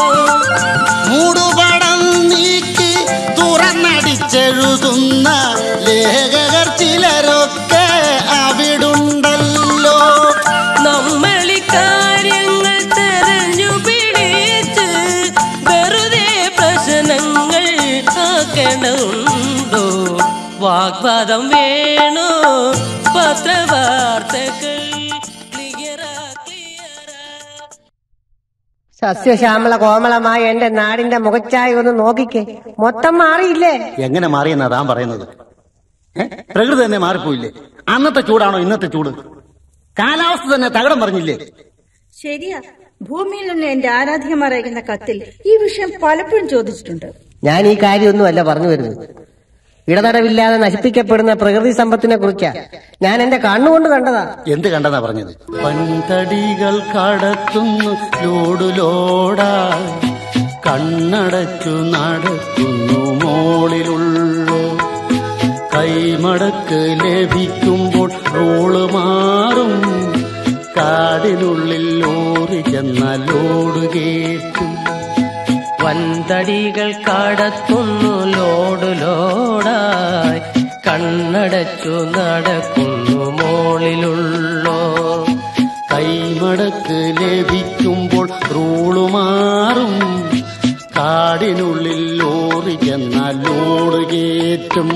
മൂടുപടം നീക്കി തുറന്നടിച്ചെഴുതുന്ന ലേഖകർ ചിലരൊക്കെ അവിടുണ്ടല്ലോ നമ്മളി കാര്യങ്ങൾ തെരഞ്ഞു പിടിച്ച് വെറുതെ പ്രശ്നങ്ങൾ ആക്കണമുണ്ടോ വാഗ്വാദം വേണോ പത്രവാർത്തകൾ ക്ലിയറാ ക്ലിയറാ സസ്യശ്യാമള കോമളമായ എന്റെ നാടിന്റെ മുഖച്ചായ ഒന്ന് നോക്കിക്കേ മൊത്തം മാറിയില്ലേ എങ്ങനെ മാറിയെന്നാ താൻ പറയുന്നത് ഏ? പ്രകൃതി തന്നെ മാറിപ്പോയില്ലേ അന്നത്തെ ചൂടാണോ ഇന്നത്തെ ചൂട് കാലാവസ്ഥ തന്നെ തകടം പറഞ്ഞില്ലേ ശരിയാ ഭൂമിയിൽ നിന്ന് എന്റെ ആരാധ്യമാർ അയക്കുന്ന കത്തിൽ ഈ വിഷയം പലപ്പോഴും ചോദിച്ചിട്ടുണ്ട് ഞാൻ ഈ കാര്യമൊന്നുമല്ല പറഞ്ഞു വരുന്നത് ഇടതടവില്ലാതെ നശിപ്പിക്കപ്പെടുന്ന പ്രകൃതി സമ്പത്തിനെ കുറിച്ചാ ഞാൻ എന്റെ കണ്ണുകൊണ്ട് കണ്ടതാ എന്ത് കണ്ടെന്നാ പറഞ്ഞത് പന്തടികൾ കടത്തുന്നു ലോഡു ലോടായി കണ്ണടച്ചു നടക്കുന്നു മോളിലുള്ളോ കൈമടക്ക് ലഭിക്കുമ്പോൾ റോള് മാറും കാടിനുള്ളിൽ ലോറി ചെന്ന ലോഡ് കേട്ടും വൻതടികൾ കടത്തുന്നു ലോഡ് ലോഡായി കണ്ണടച്ചു നടക്കുന്നു മോളിലുള്ളോ കൈമടക്ക് ലഭിക്കുമ്പോൾ റൂള് മാറും കാടിനുള്ളിൽ ലോറി ചെന്ന ലോഡ് കേറ്റും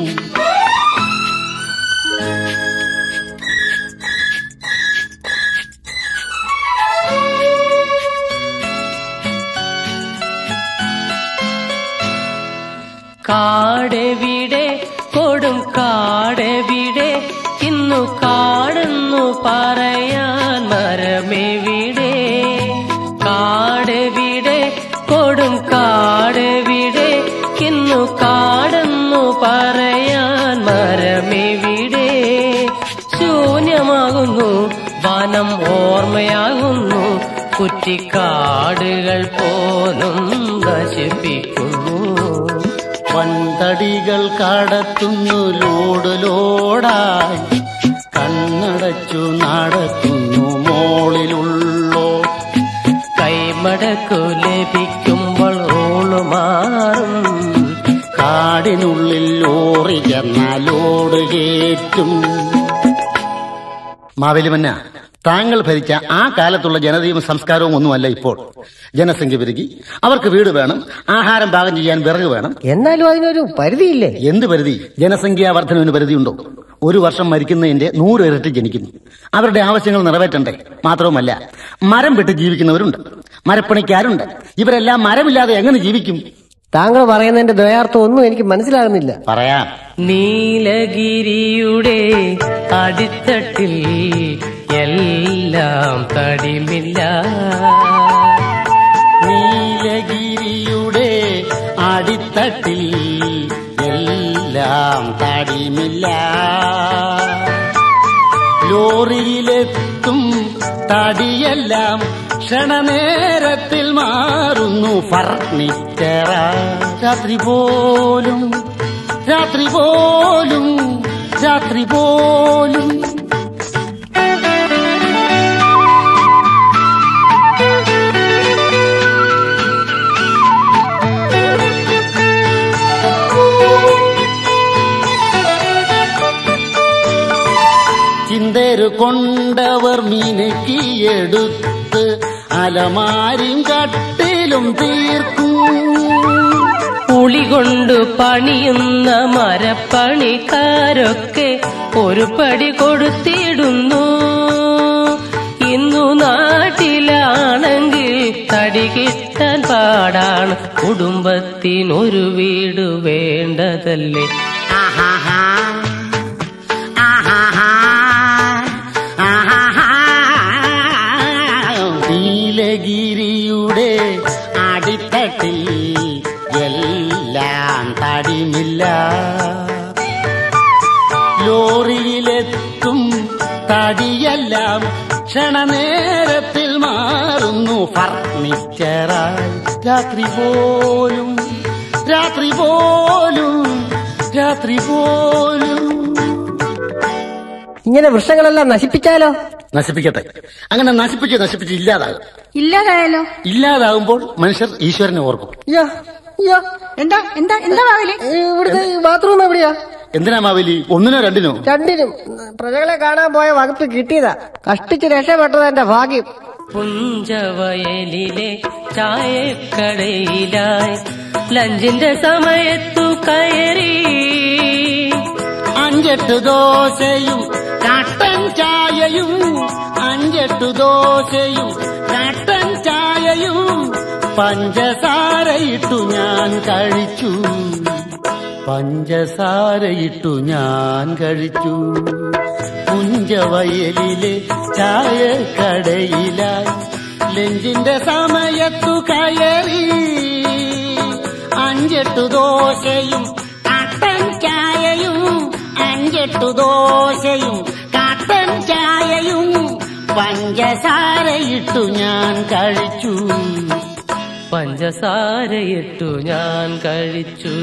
കാടെവിടെ കൊടും കാടെവിടെ ഇന്നു കാടെന്നു പറയാൻ മരമെവിടെ കാടെവിടെ കൊടും കാടെവിടെ ഇന്നു കാടെന്നു പറയാൻ മരമെവിടെ ശൂന്യമാകുന്നു വനം ഓർമ്മയാകുന്നു കുറ്റിക്കാടുകൾ പോലും നശിപ്പിക്കുന്നു വൻതടികൾ കടത്തുന്നു ലോഡ് ലോടായി കണ്ണടച്ചു നടക്കുന്നു മോളിലുള്ളോ കൈമടക്കു ലഭിക്കുമ്പോൾ റോള് മാറും കാടിനുള്ളിൽ ലോറി ചെന്ന ലോഡ് കേറ്റും മാവേലിമന്ന താങ്കൾ ഭരിച്ച ആ കാലത്തുള്ള ജനതയും സംസ്കാരവും ഒന്നുമല്ല ഇപ്പോൾ ജനസംഖ്യ പെരുകി അവർക്ക് വീട് വേണം ആഹാരം പാകം ചെയ്യാൻ വിറക് വേണം എന്നാലും അതിനൊരു പരിധിയില്ലേ എന്ത് പരിധി ജനസംഖ്യാ വർധനവിന് പരിധിയുണ്ടോ ഒരു വർഷം മരിക്കുന്നതിന്റെ നൂറ് ഇരട്ടി ജനിക്കുന്നു അവരുടെ ആവശ്യങ്ങൾ നിറവേറ്റണ്ടേ മാത്രവുമല്ല മരം വെട്ടി ജീവിക്കുന്നവരുണ്ട് മരപ്പണിക്കാരുണ്ട് ഇവരെല്ലാം മരമില്ലാതെ എങ്ങനെ ജീവിക്കും താങ്കൾ പറയുന്നതിന്റെ ദ്വയാർത്ഥം ഒന്നും എനിക്ക് മനസ്സിലാകുന്നില്ല പറയാം നീലഗിരിയുടെ അടിത്തട്ടിൽ എല്ലാം തടിമില്ല നീലഗിരിയുടെ അടിത്തട്ടിൽ എല്ലാം തടിമില്ല ലോറിയിലെത്തും തടിയെല്ലാം ക്ഷണനേരത്തിൽ മാറുന്നു ഫർണിച്ചറ രാത്രി പോലും രാത്രി പോലും രാത്രി പോലും ചിന്തേര് കൊണ്ടവർ മീനക്കിയെടുത്ത് അലമാരിയും കട്ടിലും തീർക്കും ഉളി കൊണ്ട് പണിയുന്ന മരപ്പണിക്കാരൊക്കെ ഒരു പടി കൊടുത്തിടുന്നു ഇന്നു നാട്ടിലാണെങ്കിൽ തടി കിട്ടാൻ പാടാണ് കുടുംബത്തിനൊരു വീട് വേണ്ടതല്ലേ നീലഗിരിയുടെ അടിത്തട്ടിൽ എല്ലാം തടിമില്ല ലോറിയിലെത്തും തടിയെല്ലാം ക്ഷണനേരത്തിൽ മാറുന്നു ഫർണിച്ചറായി രാത്രി പോലും രാത്രി പോലും രാത്രി പോലും ഇങ്ങനെ വൃക്ഷങ്ങളെല്ലാം നശിപ്പിച്ചാലോ നശിപ്പിക്കട്ടെ അങ്ങനെ നശിപ്പിച്ച് നശിപ്പിച്ച് ഇല്ലാതാകും ഇല്ലാതായാലോ ഇല്ലാതാകുമ്പോൾ മനുഷ്യർ ഈശ്വരനെ ഓർക്കും യ്യോ, യ്യോ, എന്താ എന്താ എന്താ മാവേലി ഈ ഇവിടുത്തെ ബാത്റൂം എവിടെയാ എന്തിനാ മാവേലി ഒന്നിനോ രണ്ടിനോ രണ്ടിനും പ്രജകളെ കാണാൻ പോയ വകുപ്പ് കിട്ടിയതാ കഷ്ടിച്ച് രക്ഷപ്പെട്ടത് എന്റെ ഭാഗ്യം പുഞ്ചവയലിലെ ചായക്കടയിലായി ലഞ്ചിന്റെ സമയത്തു കയറി അഞ്ചെട്ട് ദോശയും കട്ടൻ ചായയും അഞ്ചെട്ട് ദോശയും കട്ടൻ ചായയും പഞ്ചസാരയിട്ടു ഞാൻ കഴിച്ചു പഞ്ചസാരയിട്ടു ഞാൻ കഴിച്ചു പുഞ്ചവയലിലെ ചായക്കടയിലായി ലഞ്ചിന്റെ സമയത്തു കയറി അഞ്ചെട്ടു ദോശയും കട്ടൻ ചായയും അഞ്ചെട്ടു ദോശയും കട്ടൻ ചായയും പഞ്ചസാരയിട്ടു ഞാൻ കഴിച്ചു പഞ്ചസാരയിട്ടു ഞാൻ കഴിച്ചു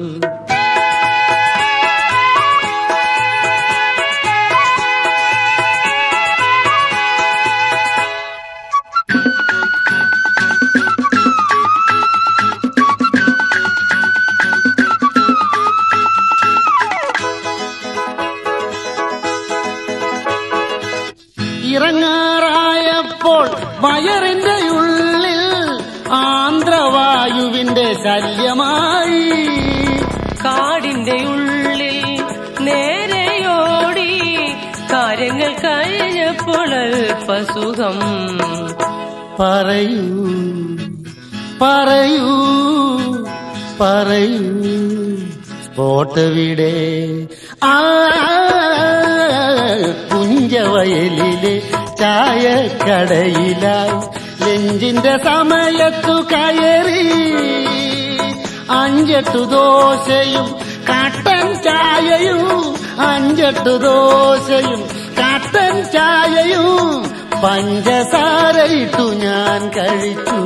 ഇറങ്ങാറായപ്പോൾ വയറിന്റെ ഉള്ളിൽ ആന്ധ്രവായുവിന്റെ ശല്യമായി കാടിന്റെ ഉള്ളിൽ നേരെയോടി കാര്യങ്ങൾ കഴിഞ്ഞപ്പോൾ അല്പസുഖം പറയൂ പറയൂ പറയൂ സ്പോട്ട് വിടെ ആ പുഞ്ചവയലിലെ ചായക്കടയിലായി ലഞ്ചിന്റെ സമയത്തു കയറി അഞ്ചെട്ടു ദോശയും കട്ടൻ ചായയും അഞ്ചെട്ടു ദോശയും കട്ടൻ ചായയും പഞ്ചസാരയിട്ടു ഞാൻ കഴിച്ചു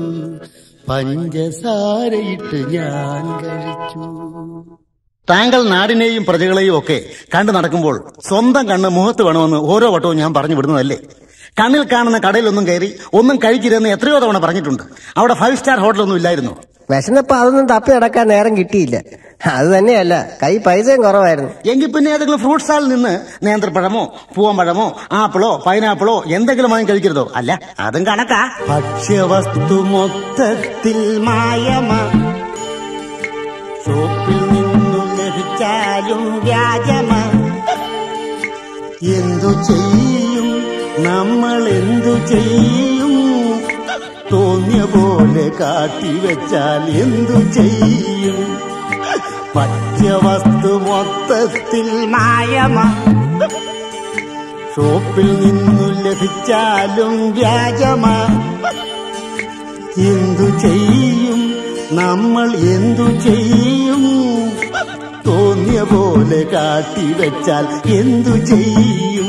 പഞ്ചസാരയിട്ട് ഞാൻ കഴിച്ചു താങ്കൾ നാടിനെയും പ്രജകളെയും ഒക്കെ കണ്ടു നടക്കുമ്പോൾ സ്വന്തം കണ്ണ് മുഖത്ത് വേണമെന്ന് ഓരോ വട്ടവും ഞാൻ പറഞ്ഞു വിടുന്നതല്ലേ കണ്ണിൽ കാണുന്ന കടയിലൊന്നും കയറി ഒന്നും കഴിക്കരുതെന്ന് എത്രയോ തവണ പറഞ്ഞിട്ടുണ്ട് അവിടെ ഫൈവ് സ്റ്റാർ ഹോട്ടലൊന്നും ഇല്ലായിരുന്നു വിശന്നപ്പോ അതൊന്നും തപ്പി നടക്കാൻ നേരം കിട്ടിയില്ല അത് തന്നെയല്ല കൈ പൈസയും കുറവായിരുന്നു എങ്കിൽ പിന്നെ ഏതെങ്കിലും ഫ്രൂട്ട് സ്റ്റാളിൽ നിന്ന് നേന്ത്രപ്പഴമോ പൂവമ്പഴമോ ആപ്പിളോ പൈനാപ്പിളോ എന്തെങ്കിലും വാങ്ങി കഴിക്കരുതോ അല്ല അതും കണക്കാ ഭക്ഷ്യവസ്തു മൊത്തത്തിൽ മായമാ ഷോപ്പിൽ നിന്നു ലഭിച്ചാലും വ്യാജമാ എന്തു ചെയ്യും നമ്മൾ എന്തു ചെയ്യും തോന്നിയ പോലെ കാട്ടിവെച്ചാൽ എന്തു ചെയ്യും ഭക്ഷ്യവസ്തു മൊത്തത്തിൽ മായമാ ഷോപ്പിൽ നിന്നു ലഭിച്ചാലും വ്യാജമാ എന്തു ചെയ്യും നമ്മൾ എന്തു ചെയ്യും തോന്നിയ പോലെ കാട്ടിവെച്ചാൽ എന്തു ചെയ്യും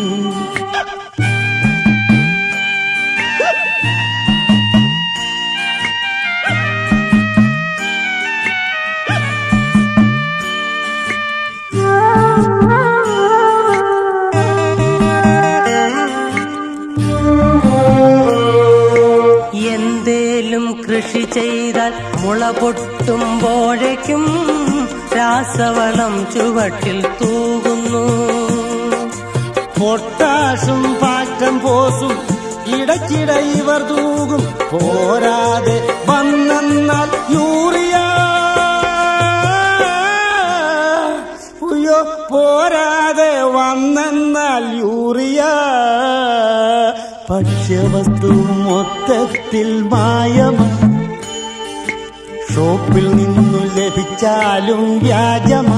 എന്തേലും കൃഷി ചെയ്താൽ മുള പൊട്ടുമ്പോഴേക്കും രാസവളം ചുവട്ടിൽ തൂകുന്നു പൊട്ടാഷും പാറ്റം പോസും ഇടയ്ക്കിട ഇവർ തൂകും പോരാതെ വന്നെന്നാൽ യൂറിയ ഉയ്യോ പോരാതെ വന്നെന്നാൽ യൂറിയ ഭക്ഷ്യവസ്തു മൊത്തത്തിൽ മായമാ ഷോപ്പിൽ നിന്നു ലഭിച്ചാലും വ്യാജമാ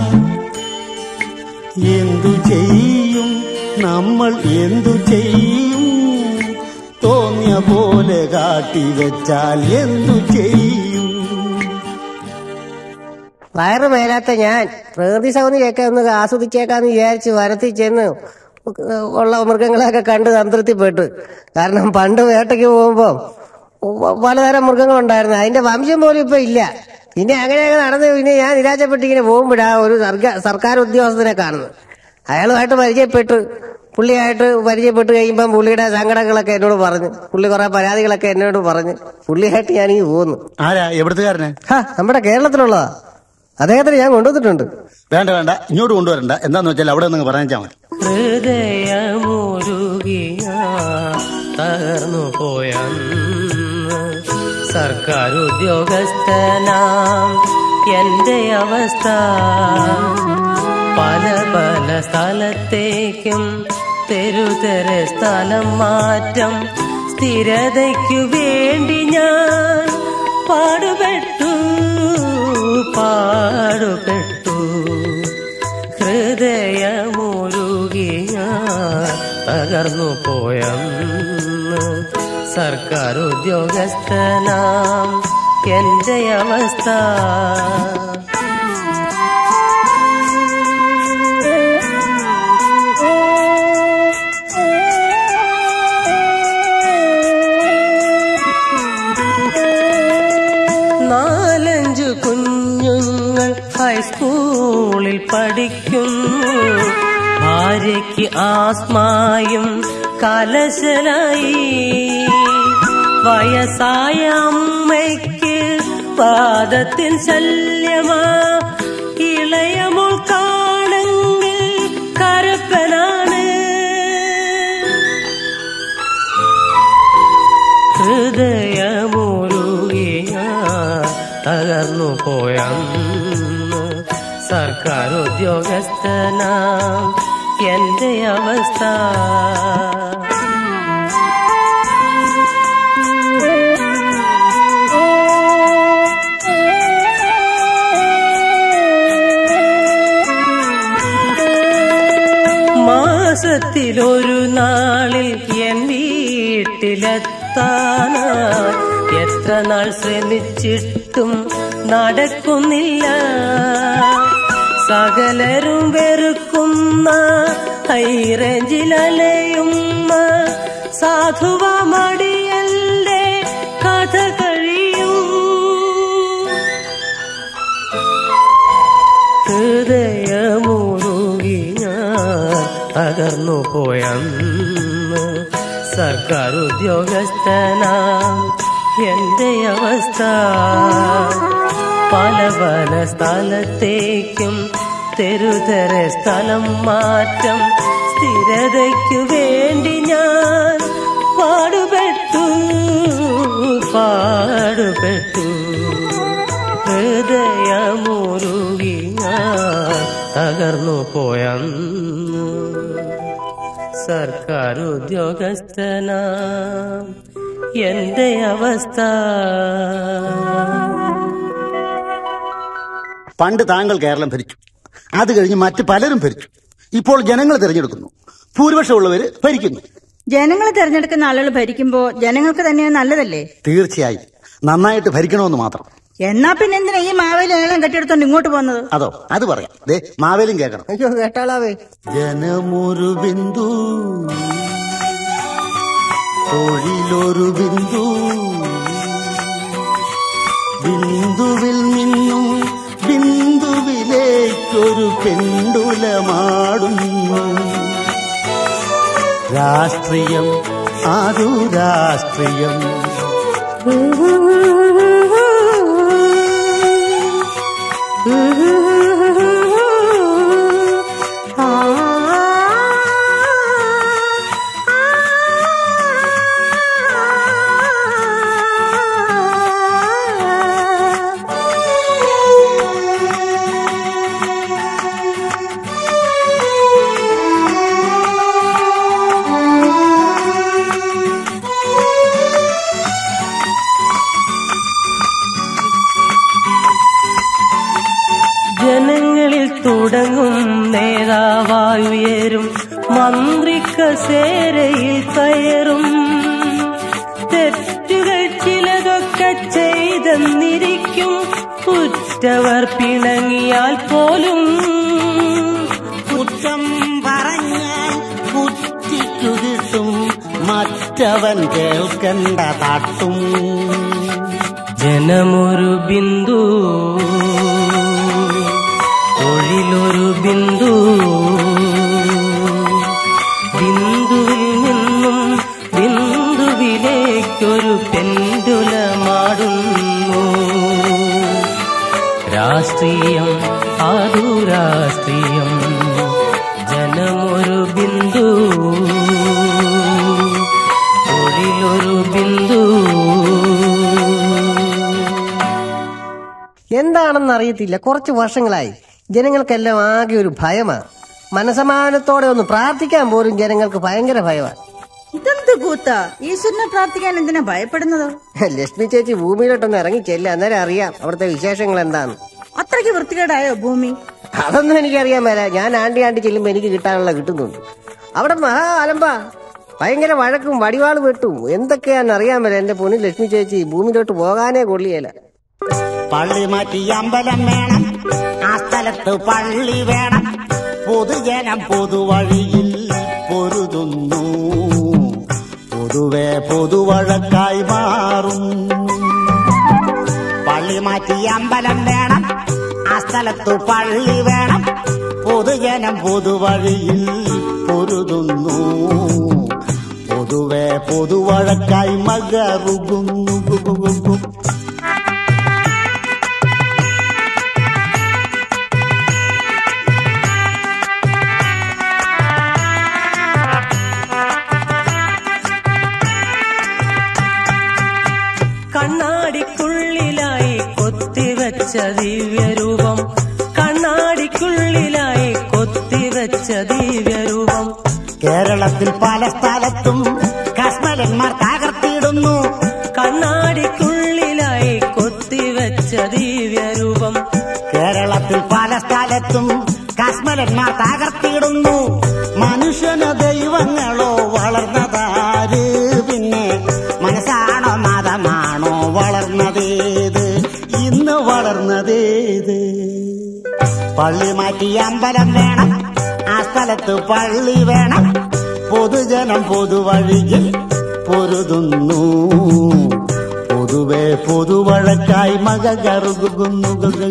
എന്തു ചെയ്യും നമ്മൾ എന്തു ചെയ്യും തോന്നിയ പോലെ കാട്ടിവെച്ചാൽ എന്തു ചെയ്യും വയറ് മേലാത്ത ഞാൻ പ്രകൃതി സൗന്ദര്യമൊക്കെ ഒന്ന് ആസ്വദിച്ചേക്കാന്ന് വിചാരിച്ച് വരത്തി ചെന്ന് ഉള്ള മൃഗങ്ങളെയൊക്കെ കണ്ട് സംതൃപ്തിപ്പെട്ടു കാരണം പണ്ട് വേട്ടയ്ക്ക് പോകുമ്പോൾ പലതരം മൃഗങ്ങളുണ്ടായിരുന്നു അതിന്റെ വംശം പോലും ഇപ്പൊ ഇല്ല പിന്നെ അങ്ങനെയൊക്കെ നടന്ന് പിന്നെ ഞാൻ നിരാശപ്പെട്ട് ഇങ്ങനെ പോകുമ്പോഴാ ഒരു സർക്കാർ സർക്കാർ ഉദ്യോഗസ്ഥനെ കാണുന്നു അയാളുമായിട്ട് പരിചയപ്പെട്ടു പുള്ളിയായിട്ട് പരിചയപ്പെട്ട് കഴിയുമ്പം പുള്ളിയുടെ സങ്കടങ്ങളൊക്കെ എന്നോട് പറഞ്ഞു പുള്ളി കുറെ പരാതികളൊക്കെ എന്നോട് പറഞ്ഞു പുള്ളിയായിട്ട് ഞാനിങ്ങ് പോന്നു ആരാ എവിടുത്തുകാരനെ ഹാ നമ്മുടെ കേരളത്തിലുള്ളതാ അദ്ദേഹത്തിന് ഞാൻ കൊണ്ടുവന്നിട്ടുണ്ട് വേണ്ട വേണ്ട ഇങ്ങോട്ട് കൊണ്ടുവരണ്ട എന്താന്ന് വെച്ചാൽ അവിടെ നിന്ന് പറഞ്ഞാൽ മതി ഹൃദയമുരുകിയ തകർന്നു പോയ സർക്കാർ ഉദ്യോഗസ്ഥനാം എന്റെ അവസ്ഥ പല പല സ്ഥലത്തേക്കും തെരുതെര സ്ഥലം മാറ്റം സ്ഥിരതയ്ക്കു വേണ്ടി ഞാൻ പാടുപെട്ടു പാടുപെട്ടു ഹൃദയമുരുകിയ തകർന്നു പോയെന്ന് സർക്കാർ ഉദ്യോഗസ്ഥനാം എന്റെ അവസ്ഥ നാലഞ്ചു കുഞ്ഞുങ്ങൾ ഹൈസ്കൂളിൽ പഠിക്കുന്നു ഭാര്യയ്ക്ക് ആസ്മായും കലശലായി വയസ്സായ അമ്മയ്ക്ക് പാദത്തിൻ ശല്യമാ ഇളയമോൾ കാണെങ്കിൽ കരപ്പനാണ് ഹൃദയമുരുകിയ തകർന്നു പോയന്ന് സർക്കാർ ഉദ്യോഗസ്ഥനാം എന്റെ അവസ്ഥ മാസത്തിലൊരു നാളിൽ എൻ വീട്ടിലെത്താനായി എത്ര നാൾ ശ്രമിച്ചിട്ടും നടക്കുന്നില്ല സകലരും വെറുക്കുന്ന ഹൈറേഞ്ചിലലയുമ്മ സാധുവ മടിയല്ലേ കഥ കഴിയും ഹൃദയമുരുകി ഞാൻ തകർന്നു പോയന്ന് സർക്കാർ ഉദ്യോഗസ്ഥനാം എന്റെ അവസ്ഥ പല പല സ്ഥലത്തേക്കും തെരുതെര സ്ഥലം മാറ്റം സ്ഥിരതയ്ക്കു വേണ്ടി ഞാൻ പാടുപെട്ടു പാടുപെട്ടു ഹൃദയമുരുകി ഞാൻ തകർന്നു പോയന്ന് സർക്കാർ ഉദ്യോഗസ്ഥനാം എന്റെ അവസ്ഥ പണ്ട് താങ്കൾ കേരളം ഭരിച്ചു അത് കഴിഞ്ഞ് മറ്റ് പലരും ഭരിച്ചു ഇപ്പോൾ ജനങ്ങൾ തിരഞ്ഞെടുക്കുന്നു ഭൂരിപക്ഷമുള്ളവര് ഭരിക്കുന്നു ജനങ്ങൾ തെരഞ്ഞെടുക്കുന്ന ആളുകൾ ഭരിക്കുമ്പോ ജനങ്ങൾക്ക് തന്നെ നല്ലതല്ലേ തീർച്ചയായും നന്നായിട്ട് ഭരിക്കണമെന്ന് മാത്രം എന്നാ പിന്നെ എന്തിനാ ഈ മാവേലി നീളം കെട്ടിയെടുത്തോണ്ട് ഇങ്ങോട്ട് പോകുന്നത് അതോ അത് പറയാം ദേ മാവേലും കേൾക്കണം അയ്യോ കേട്ടാളാവേ ജനമൊരു ബിന്ദു തൊഴിലൊരു ബിന്ദു ബിന്ദുവിൽ നിന്നും ബിന്ദുവിലേക്കൊരു പെണ്ടുലമാടുന്നു രാഷ്ട്രീയം ആരു രാഷ്ട്രീയം ജനങ്ങളിൽ തുടങ്ങും നേതാവായുയരും മന്ത്രിക്കസേരയിൽ കയറും തെറ്റുകൾ ചിലതൊക്കെ ചെയ്തെന്നിരിക്കും ഉറ്റവർ പിണങ്ങിയാൽ പോലും കുറ്റം പറഞ്ഞാൽ കുറ്റിക്കു കിട്ടും മറ്റവൻ കേൾക്കണ്ട താട്ടും ജനമൊരു ബിന്ദു തൊഴിലൊരു ബിന്ദു പ്രിയം ആതുരാസ്ത്രീയം ജനമൊരു ബിന്ദു തൊഴിലൊരു ബിന്ദു എന്താണെന്ന് അറിയത്തില്ല കുറച്ച് വർഷങ്ങളായി ജനങ്ങൾക്കെല്ലാം ആകെ ഒരു ഭയമാ മനസമാനത്തോടെ ഒന്ന് പ്രാർത്ഥിക്കാൻ പോലും ജനങ്ങൾക്ക് ഭയങ്കര ഭയമാണ് ഇതെന്ത് കൂത്ത ഈശ്വരനെ പ്രാർത്ഥിക്കാൻ എന്തിനാ ഭയപ്പെടുന്നത് ലക്ഷ്മി ചേച്ചി ഭൂമിയിലോട്ടൊന്ന് ഇറങ്ങി ചെല്ല അന്നേരം അറിയാം അവിടുത്തെ വിശേഷങ്ങൾ എന്താന്ന് അത്രയ്ക്ക് വൃത്തികേടായോ ഭൂമി അതൊന്നും എനിക്കറിയാൻ മേല ഞാൻ ആണ്ടി ആണ്ടി ചെല്ലുമ്പോ എനിക്ക് കിട്ടാനുള്ള കിട്ടുന്നുണ്ട് അവിടെ മഹാ അലമ്പാ ഭയങ്കര വഴക്കും വടിവാൾ വെട്ടും എന്തൊക്കെയാന്ന് അറിയാൻ മേല എന്റെ പൊന്നി ലക്ഷ്മി ചേച്ചി ഭൂമിയിലോട്ട് പോകാനേ കൊള്ളിയല പള്ളി മാറ്റി അമ്പലം വേണം ആ സ്ഥലത്ത് പള്ളി വേണം പൊതുജനം പൊതുവഴിയിൽ പൊരുതുന്നു പൊതുവെ പൊതുവഴക്കായി മാറും പള്ളി മാറ്റി അമ്പലം വേണം ആ സ്ഥലത്ത് പള്ളി വേണം പൊതുജനം പൊതുവഴിയിൽ പൊരുതുന്നു പൊതുവെ പൊതുവഴക്കായി മകറുകുന്നു കണ്ണാടിക്കുള്ളിലായി കൊത്തിവെച്ച ദിവ്യരൂപം കണ്ണാടിക്കുള്ളിലായി കൊത്തിവെച്ച ദിവ്യരൂപം കേരളത്തിൽ പല സ്ഥലത്തും കശ്മലന്മാർ തകർത്തിടുന്നു കണ്ണാടിക്കുള്ളിലായി കൊത്തിവെച്ച ദിവ്യരൂപം കേരളത്തിൽ പല സ്ഥലത്തും കശ്മലന്മാർ തകർത്തിടുന്നു മനുഷ്യന ദൈവങ്ങളോ വളർന്നതാര് പിന്നെ മനസ്സാണോ മതമാണോ വളർന്നതേത് ഇന്ന് വളർന്നതേത് പള്ളി മാറ്റി അമ്പലം വേണം ആ സ്ഥലത്ത് പള്ളി വേണം പൊതുജനം പൊതുവഴിയിൽ പൊരുതുന്നു പൊതുവെ പൊതുവഴക്കായി മക കറുകുന്നു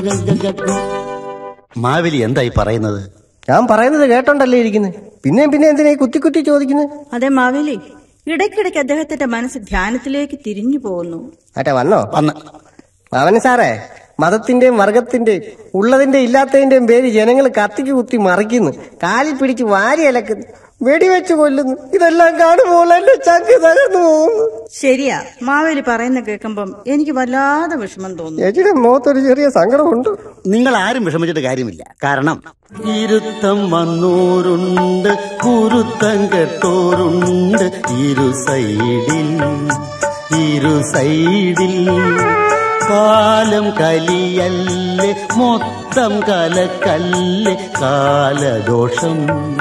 മാവേലി എന്തായി പറയുന്നത് ഞാൻ പറയുന്നത് കേട്ടോണ്ടല്ലേ ഇരിക്കുന്നത് പിന്നെയും പിന്നെ എന്തിനാ ഈ കുത്തി കുത്തി ചോദിക്കുന്നത് അതെ മാവേലി ഇടയ്ക്കിടയ്ക്ക് അദ്ദേഹത്തിന്റെ മനസ്സ് ധ്യാനത്തിലേക്ക് തിരിഞ്ഞു പോകുന്നു അറ്റെ വന്നോ വന്ന് അവന് സാറേ മതത്തിന്റെയും വർഗത്തിന്റെയും ഉള്ളതിന്റെ ഇല്ലാത്തതിന്റെയും പേര് ജനങ്ങൾ കത്തിക്ക് കുത്തി മറിക്കുന്നു കാലിൽ പിടിച്ച് വാരി അലക്കുന്നു വെടിവെച്ച് കൊല്ലുന്നു ഇതെല്ലാം കാണുമ്പോൾ എന്റെ ചങ്ക് തകർന്നു പോകുന്നു ശരിയാ മാവേലി പറയുന്ന കേൾക്കുമ്പം എനിക്ക് വല്ലാതെ വിഷമം തോന്നുന്നു ചേച്ചിയുടെ മുഖത്തൊരു ചെറിയ സങ്കടമുണ്ട് നിങ്ങൾ ആരും വിഷമിച്ചിട്ട് കാര്യമില്ല കാരണം ഇരുത്തം വന്നോരുണ്ട് കുരുത്തം കെട്ടോരുണ്ട് ഇരു സൈഡിൽ ഇരു സൈഡിൽ കാലം കലിയല്ലേ മൊത്തം കലക്കല്ലേ കാലദോഷം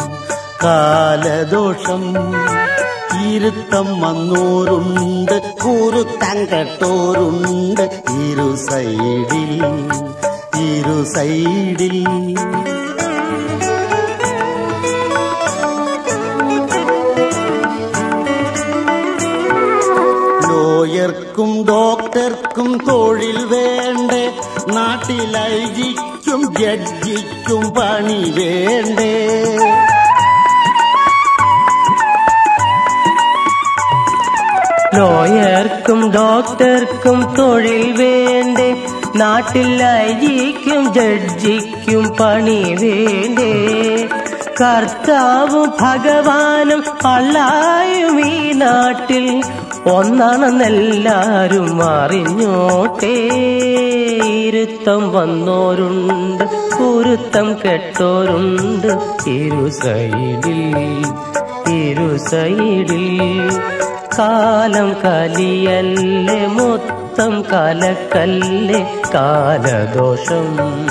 കാലദോഷം ഇരുത്തം വന്നോരുണ്ട് കുരുത്തം കെട്ടോരുണ്ട് ഇരു സൈഡിൽ ഇരു സൈഡിൽ ലോയർക്കും ഡോക്ടർക്കും തൊഴിൽ വേണ്ടേ നാട്ടിൽ ഐജിക്കും ജഡ്ജിക്കും പണി വേണ്ടേ ലോയർക്കും ഡോക്ടർക്കും തൊഴിൽ വേണ്ടേ നാട്ടിൽ ഐജിക്കും ജഡ്ജിക്കും പണി വേണ്ടേ കർത്താവും ഭഗവാനും അള്ളായും ഈ നാട്ടിൽ ഒന്നാണെന്നെല്ലാരും അറിഞ്ഞോട്ടെ ഇരുത്തം വന്നോരുണ്ട് കുരുത്തം കെട്ടോരുണ്ട് ഇരു സൈഡിൽ ഇരു സൈഡിൽ കാലം കലിയല്ലേ മൊത്തം കലക്കല്ലേ കാലദോഷം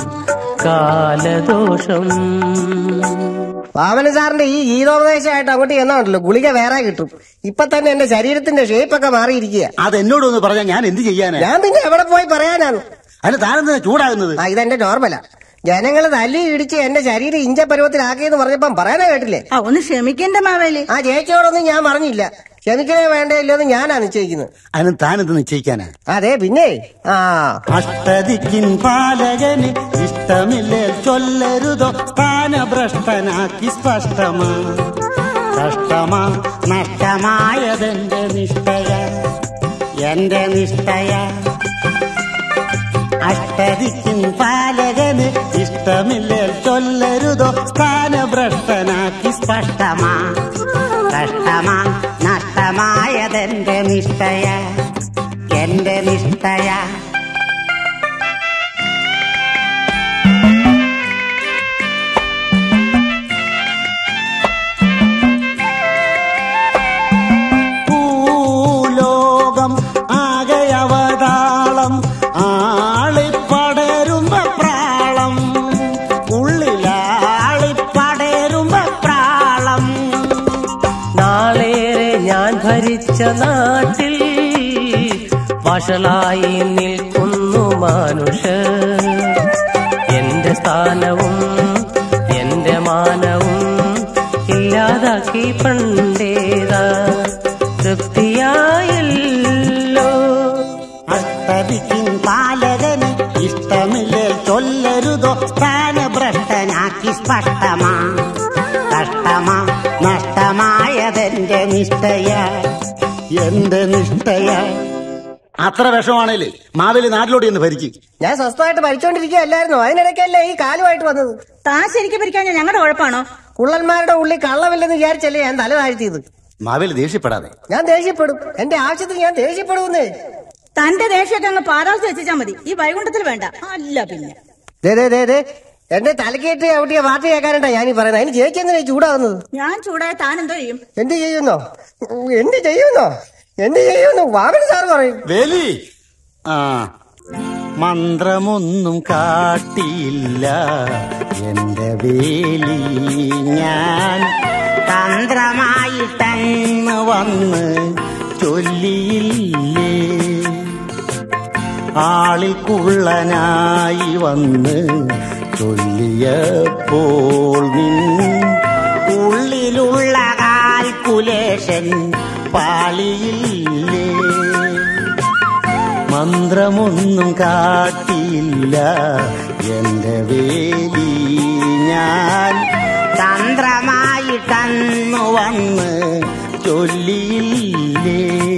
കാലദോഷം വാമന സാറിന്റെ ഈ ഗീതോപദേശമായിട്ട് അങ്ങോട്ട് ചെന്നാണല്ലോ ഗുളിക വേറെ കിട്ടും ഇപ്പൊ തന്നെ എന്റെ ശരീരത്തിന്റെ ഷേപ്പൊക്കെ മാറിയിരിക്കുക അത് എന്നോടൊന്ന് പറഞ്ഞാൽ ഞാൻ എന്ത് ചെയ്യാനാ ഞാൻ പിന്നെ എവിടെ പോയി പറയാനാണ് അതിന് താനെന്തിനാ ചൂടാകുന്നത് ആ ഇതെന്റെ നോർമലാ ജനങ്ങൾ തല്ലി ഇടിച്ച് എന്റെ ശരീരം ഇഞ്ച പരുവത്തിലാക്കിയെന്ന് പറഞ്ഞപ്പം പറയാനേ കേട്ടില്ലേ ആ ഒന്ന് ക്ഷമിക്കണ്ട മാവേലി ആ ചേച്ചിയോടൊന്നും ഞാൻ പറഞ്ഞില്ല ക്ഷമിക്കണേ വേണ്ടേ ഇല്ലെന്ന് ഞാനാ നിശ്ചയിക്കുന്നത് അതിന് താനെന്ത് നിശ്ചയിക്കാനാ അതെ പിന്നെ ആ അഷ്ടദിക്കിൻ പാലകന് ഇഷ്ടമില്ലേ ചൊല്ലരുതോ സ്ഥാനഭ്രഷ്ടനാക്കി സ്പഷ്ടമാ കഷ്ടമാ നഷ്ടമായതെന്റെ നിഷ്ഠയ എന്റെ നിഷ്ഠയ അഷ്ടതിക്കും പാലകന് ഇഷ്ടമില്ലേൽ ചൊല്ലരുതോ സ്ഥാനഭ്രഷ്ടനാക്കി സ്പഷ്ടമാ കഷ്ടമാ നഷ്ടമായതെന്റെ നിഷ്ഠയ എന്റെ നിഷ്ഠയ ഭൂലോകം ആകെ അവതാളം ആളിപ്പടരുമ്പ പ്രാളം ഉള്ളിലാളിപ്പടരുമ്പ പ്രാളം നാളേറെ ഞാൻ ഭരിച്ച നാട്ടിൽ വഷളായി നിൽക്കുന്നു മനുഷ്യർ എന്റെ സ്ഥാനവും എന്റെ മാനവും ഇല്ലാതാക്കി പണ്ടേതാ തൃപ്തിയായല്ലോ അഷ്ടതിക്കും പാലകന് ഇഷ്ടമില്ലേ ചൊല്ലരുതോ സ്ഥാനഭ്രഷ്ടനാക്കി സ്പഷ്ടമാ കഷ്ടമാ നഷ്ടമായതെന്റെ നിഷ്ഠയ എന്റെ നിഷ്ഠയ അത്ര വിഷമാണേലേ മാവേലി നാട്ടിലോട്ട് ചെന്ന് ഭരിക്കും ഞാൻ സ്വസ്ഥമായിട്ട് ഭരിച്ചോണ്ടിരിക്കുകയല്ലായിരുന്നു അതിനിടയ്ക്കല്ലേ ഈ കാലുമായിട്ട് വന്നത് താൻ ശരിക്കും ഭരിക്കാൻ ഞങ്ങളുടെ കുഴപ്പമാണോ കുള്ളന്മാരുടെ ഉള്ളിൽ കള്ളമില്ലെന്ന് വിചാരിച്ചല്ലേ ഞാൻ തല താഴ്ത്തിയത് മാവേലി ദേഷ്യപ്പെടാതെ ഞാൻ ദേഷ്യപ്പെടും എന്റെ ആവശ്യത്തിന് ഞാൻ ദേഷ്യപ്പെടുന്നേ തന്റെ ദേഷ്യമൊക്കെ അങ്ങ് പാതാളത്തിൽ വെച്ചാൽ മതി ഈ വൈകുണ്ഠത്തിൽ വേണ്ട അല്ല പിന്നെ ദേ ദേ ദേ ദേ എന്റെ തലക്കേറ്റ് ചവിട്ടിയ പാട്ട് കേൾക്കാനുണ്ടാ ഞാനീ പറയുന്നത് അതിന് ചേച്ചെന്തിനാ ഈ ചൂടാവുന്നത് ഞാൻ ചൂടായ താൻ എന്തോ ചെയ്യും എന്ത് ചെയ്യുന്നോ എന്ത് ചെയ്യുന്നോ എന്ത് ചെയ്യുന്നു വാമൻ സാർ പറയും വേലി ആ മന്ത്രമൊന്നും കാട്ടിയില്ല എന്റെ വേലി ഞാൻ തന്ത്രമായിട്ടങ്ങ് വന്ന് ചൊല്ലിയില്ലേ ആളിക്കുള്ളനായി വന്ന് ചൊല്ലിയപ്പോൾ നിൻ ഉള്ളിലുള്ള കാൽക്കുലേഷൻ പാളിയില്ലേ മന്ത്രമൊന്നും കാട്ടിയില്ല എന്റെ വേലി ഞാൻ തന്ത്രമായിട്ടന്നു വന്ന് ചൊല്ലിയില്ലേ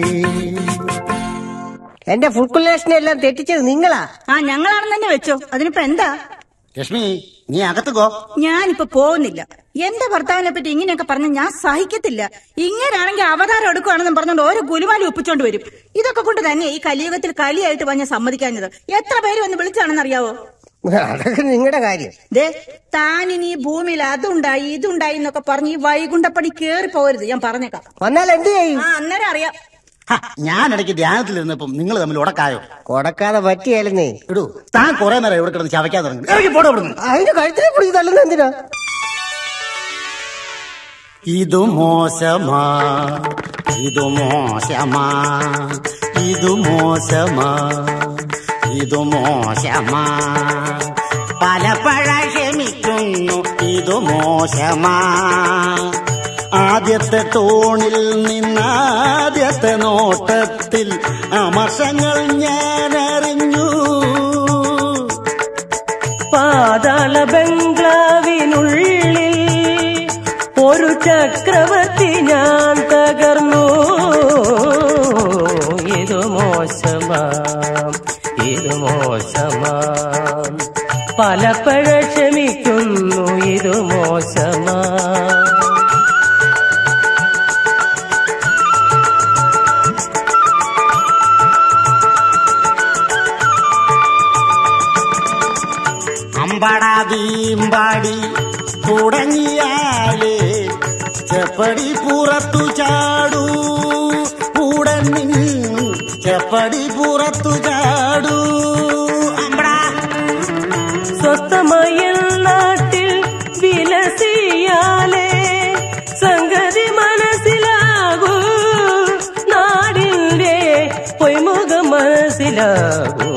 എന്റെ ഫുൾക്കുലേഷനെ എല്ലാം തെറ്റിച്ചത് നിങ്ങളാ ആ ഞങ്ങളാണെന്ന് തന്നെ വെച്ചോ അതിനിപ്പോ എന്താ ലക്ഷ്മി നീ അകത്ത് ഗോ ഞാനിപ്പോ പോകുന്നില്ല എന്റെ ഭർത്താവിനെ പറ്റി ഇങ്ങനെയൊക്കെ പറഞ്ഞ ഞാൻ സഹിക്കത്തില്ല ഇങ്ങനാണെങ്കിൽ അവതാരം എടുക്കുകയാണെന്നും പറഞ്ഞുകൊണ്ട് ഓരോ ഗുലുമാലി ഒപ്പിച്ചോണ്ട് വരും ഇതൊക്കെ കൊണ്ട് തന്നെ ഈ കലിയുഗത്തിൽ കലിയായിട്ട് പറഞ്ഞ സമ്മതിക്കാഞ്ഞത് എത്ര പേര് വന്ന് വിളിച്ചാണെന്ന് അറിയാവോ അതൊക്കെ നിങ്ങളുടെ കാര്യം ദേ താൻ ഇനി ഈ ഭൂമിയിൽ അതുണ്ടായി ഇതുണ്ടായി എന്നൊക്കെ പറഞ്ഞ് ഈ വൈകുണ്ഠപ്പടി കേറി പോകരുത് ഞാൻ പറഞ്ഞേക്കാം വന്നാൽ എന്ത് ചെയ്യും ആ അന്നേരം അറിയാം ഹ, ഞാൻ ഇടയ്ക്ക് ധ്യാനത്തിലിരുന്നപ്പം നിങ്ങൾ തമ്മിൽ ഉടക്കായോ കൊടക്കാതെ പറ്റിയാലെന്നേ ഇടൂ താൻ കുറെ നേരം ഇവിടെ കിടന്ന് ചവയ്ക്കാൻ തുടങ്ങി ഇറങ്ങി പോടോ ഇവിടുന്ന് അതിന്റെ കഴുത്തിനെ പിടിച്ച് തള്ളുന്ന എന്തിനാ ഇതു മോശമാ ഇതു മോശമാ ഇതു മോശമാ ഇതു മോശമാ പലപ്പഴ ക്ഷമിക്കുന്നു ഇതു മോശമാ ആദ്യത്തെ ടോണിൽ നിന്നാദ്യത്തെ നോട്ടത്തിൽ അമർഷങ്ങൾ ഞാൻ അറിഞ്ഞു പാതാള ബംഗ്ലാവിനുള്ളിൽ ഒരു ചക്രവർത്തി ഞാൻ തകർന്നു ഇത് മോശമാം ഇത് മോശമാം പലപ്പഴ ക്ഷമിക്കുന്നു ഇത് മോശമാം അമ്പടാതീമ്പാടി തുടങ്ങിയാലേ ചെപ്പടി പുറത്തു ചാടൂ ഉടൻ ചെപ്പടി പുറത്തു ചാടൂ അമ്പടാ സ്വസ്ഥമായ നാട്ടിൽ വിലസിയാലേ സംഗതി മനസ്സിലാകൂ നാടിന്റെ പൊയ്മുഖം മനസ്സിലാകൂ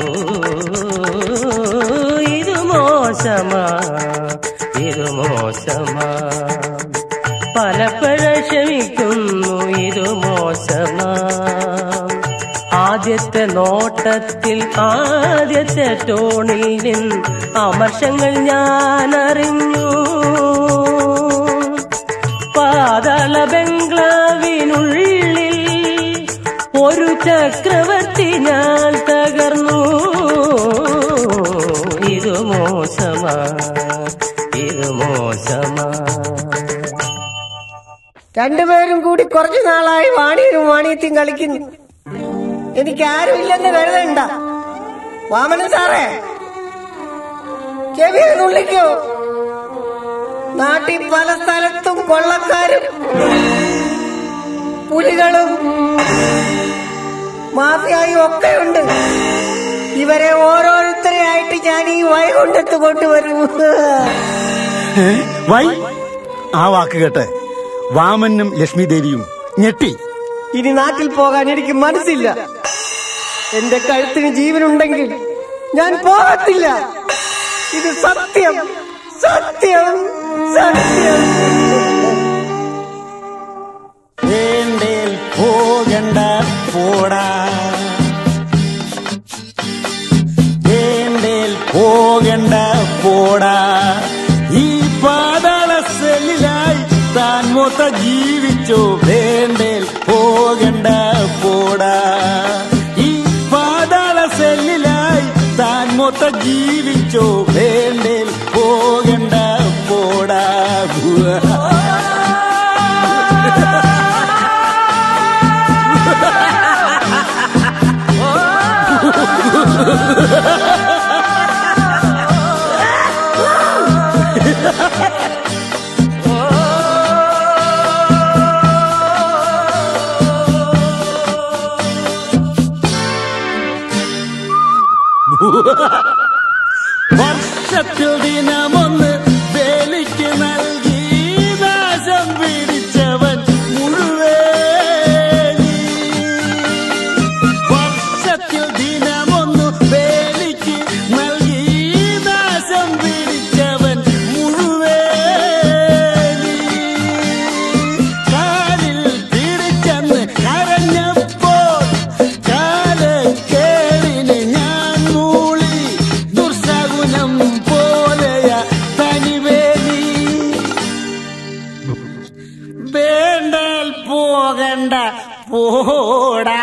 ഇത് മോശമാ ഇത് മോശമാ പലപ്പഴ ക്ഷമിക്കുന്നു ഇത് മോശമാ ആദ്യത്തെ നോട്ടത്തിൽ ആദ്യത്തെ ടോണിൽ നിന്ന് അമർഷങ്ങൾ ഞാൻ അറിഞ്ഞു പാതാള ബംഗ്ലാവിനുള്ളിൽ ഒരു ചക്രവർത്തി ഞാൻ തകർന്നു ഇത് മോശമാ രണ്ടുപേരും കൂടി കുറച്ചു നാളായി വാണിയനും വാണിയത്തെയും കളിക്കുന്നു എനിക്ക് ആരുമില്ലെന്ന് കരുതണ്ട വാമനൻ സാറേ ചെവിയെ നുള്ളിക്കോ നാട്ടിൽ പല സ്ഥലത്തും കൊള്ളക്കാരും പുലികളും മാഫിയായും ഒക്കെ ഉണ്ട് ഇവരെ ഓരോരുത്തരെ ആയിട്ട് ഞാൻ ഈ വൈകുണ്ഠത്ത് കൊണ്ടുവരും വൈ ആ വാക്ക് കേട്ട് വാമനും ലക്ഷ്മി ദേവിയും ഞെട്ടി ഇനി നാട്ടിൽ പോകാൻ എനിക്ക് മനസ്സില്ല എന്റെ കഴുത്തിന് ജീവനുണ്ടെങ്കിൽ ഞാൻ പോകത്തില്ല ഇത് സത്യം സത്യം സത്യം വേണ്ടേൽ പോകണ്ട പോടാ വേണ്ടേൽ പോകണ്ട പോടാ ഈ പാതാള സെല്ലിലായി താൻ മൊത്ത ജീവിച്ചോ വേണ്ടേൽ പോകണ്ട പോടാ ഈ പാതാള സെല്ലിലായി താൻ മൊത്ത ജീവിച്ചോ വേണ്ടേൽ പോകണ്ട പോടാ വർഷത്തിൽ ദിനമൊന്ന് വേലിക്ക് നൽകി നാശം പിടിച്ചവൻ മുഴുവേലി വർഷത്തിൽ ദിനമൊന്നു വേലിക്ക് നൽകി നാശം പിടിച്ചവൻ മുഴുവേലി കാലിൽ പിടിച്ചെന്ന് കരഞ്ഞപ്പോൾ കാലക്കേടിന് ഞാൻ മൂളി ദുർസകുനം പോലെയ തനിവേലി വേണ്ടാൽ പോകണ്ട പോടാ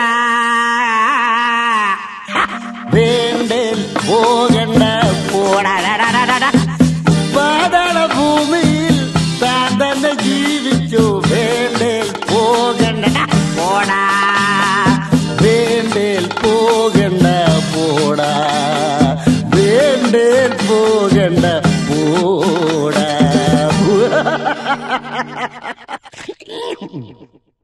വേണ്ടൽ പോകണ്ട പോടാ പാതാള ഭൂമിയിൽ താൻ തന്നെ ജീവിച്ചു വേണ്ടൽ പോകണ്ട പോടാ വേണ്ടൽ പോകണ്ട പോടാ വേണ്ടൽ പോകണ്ട പോടാ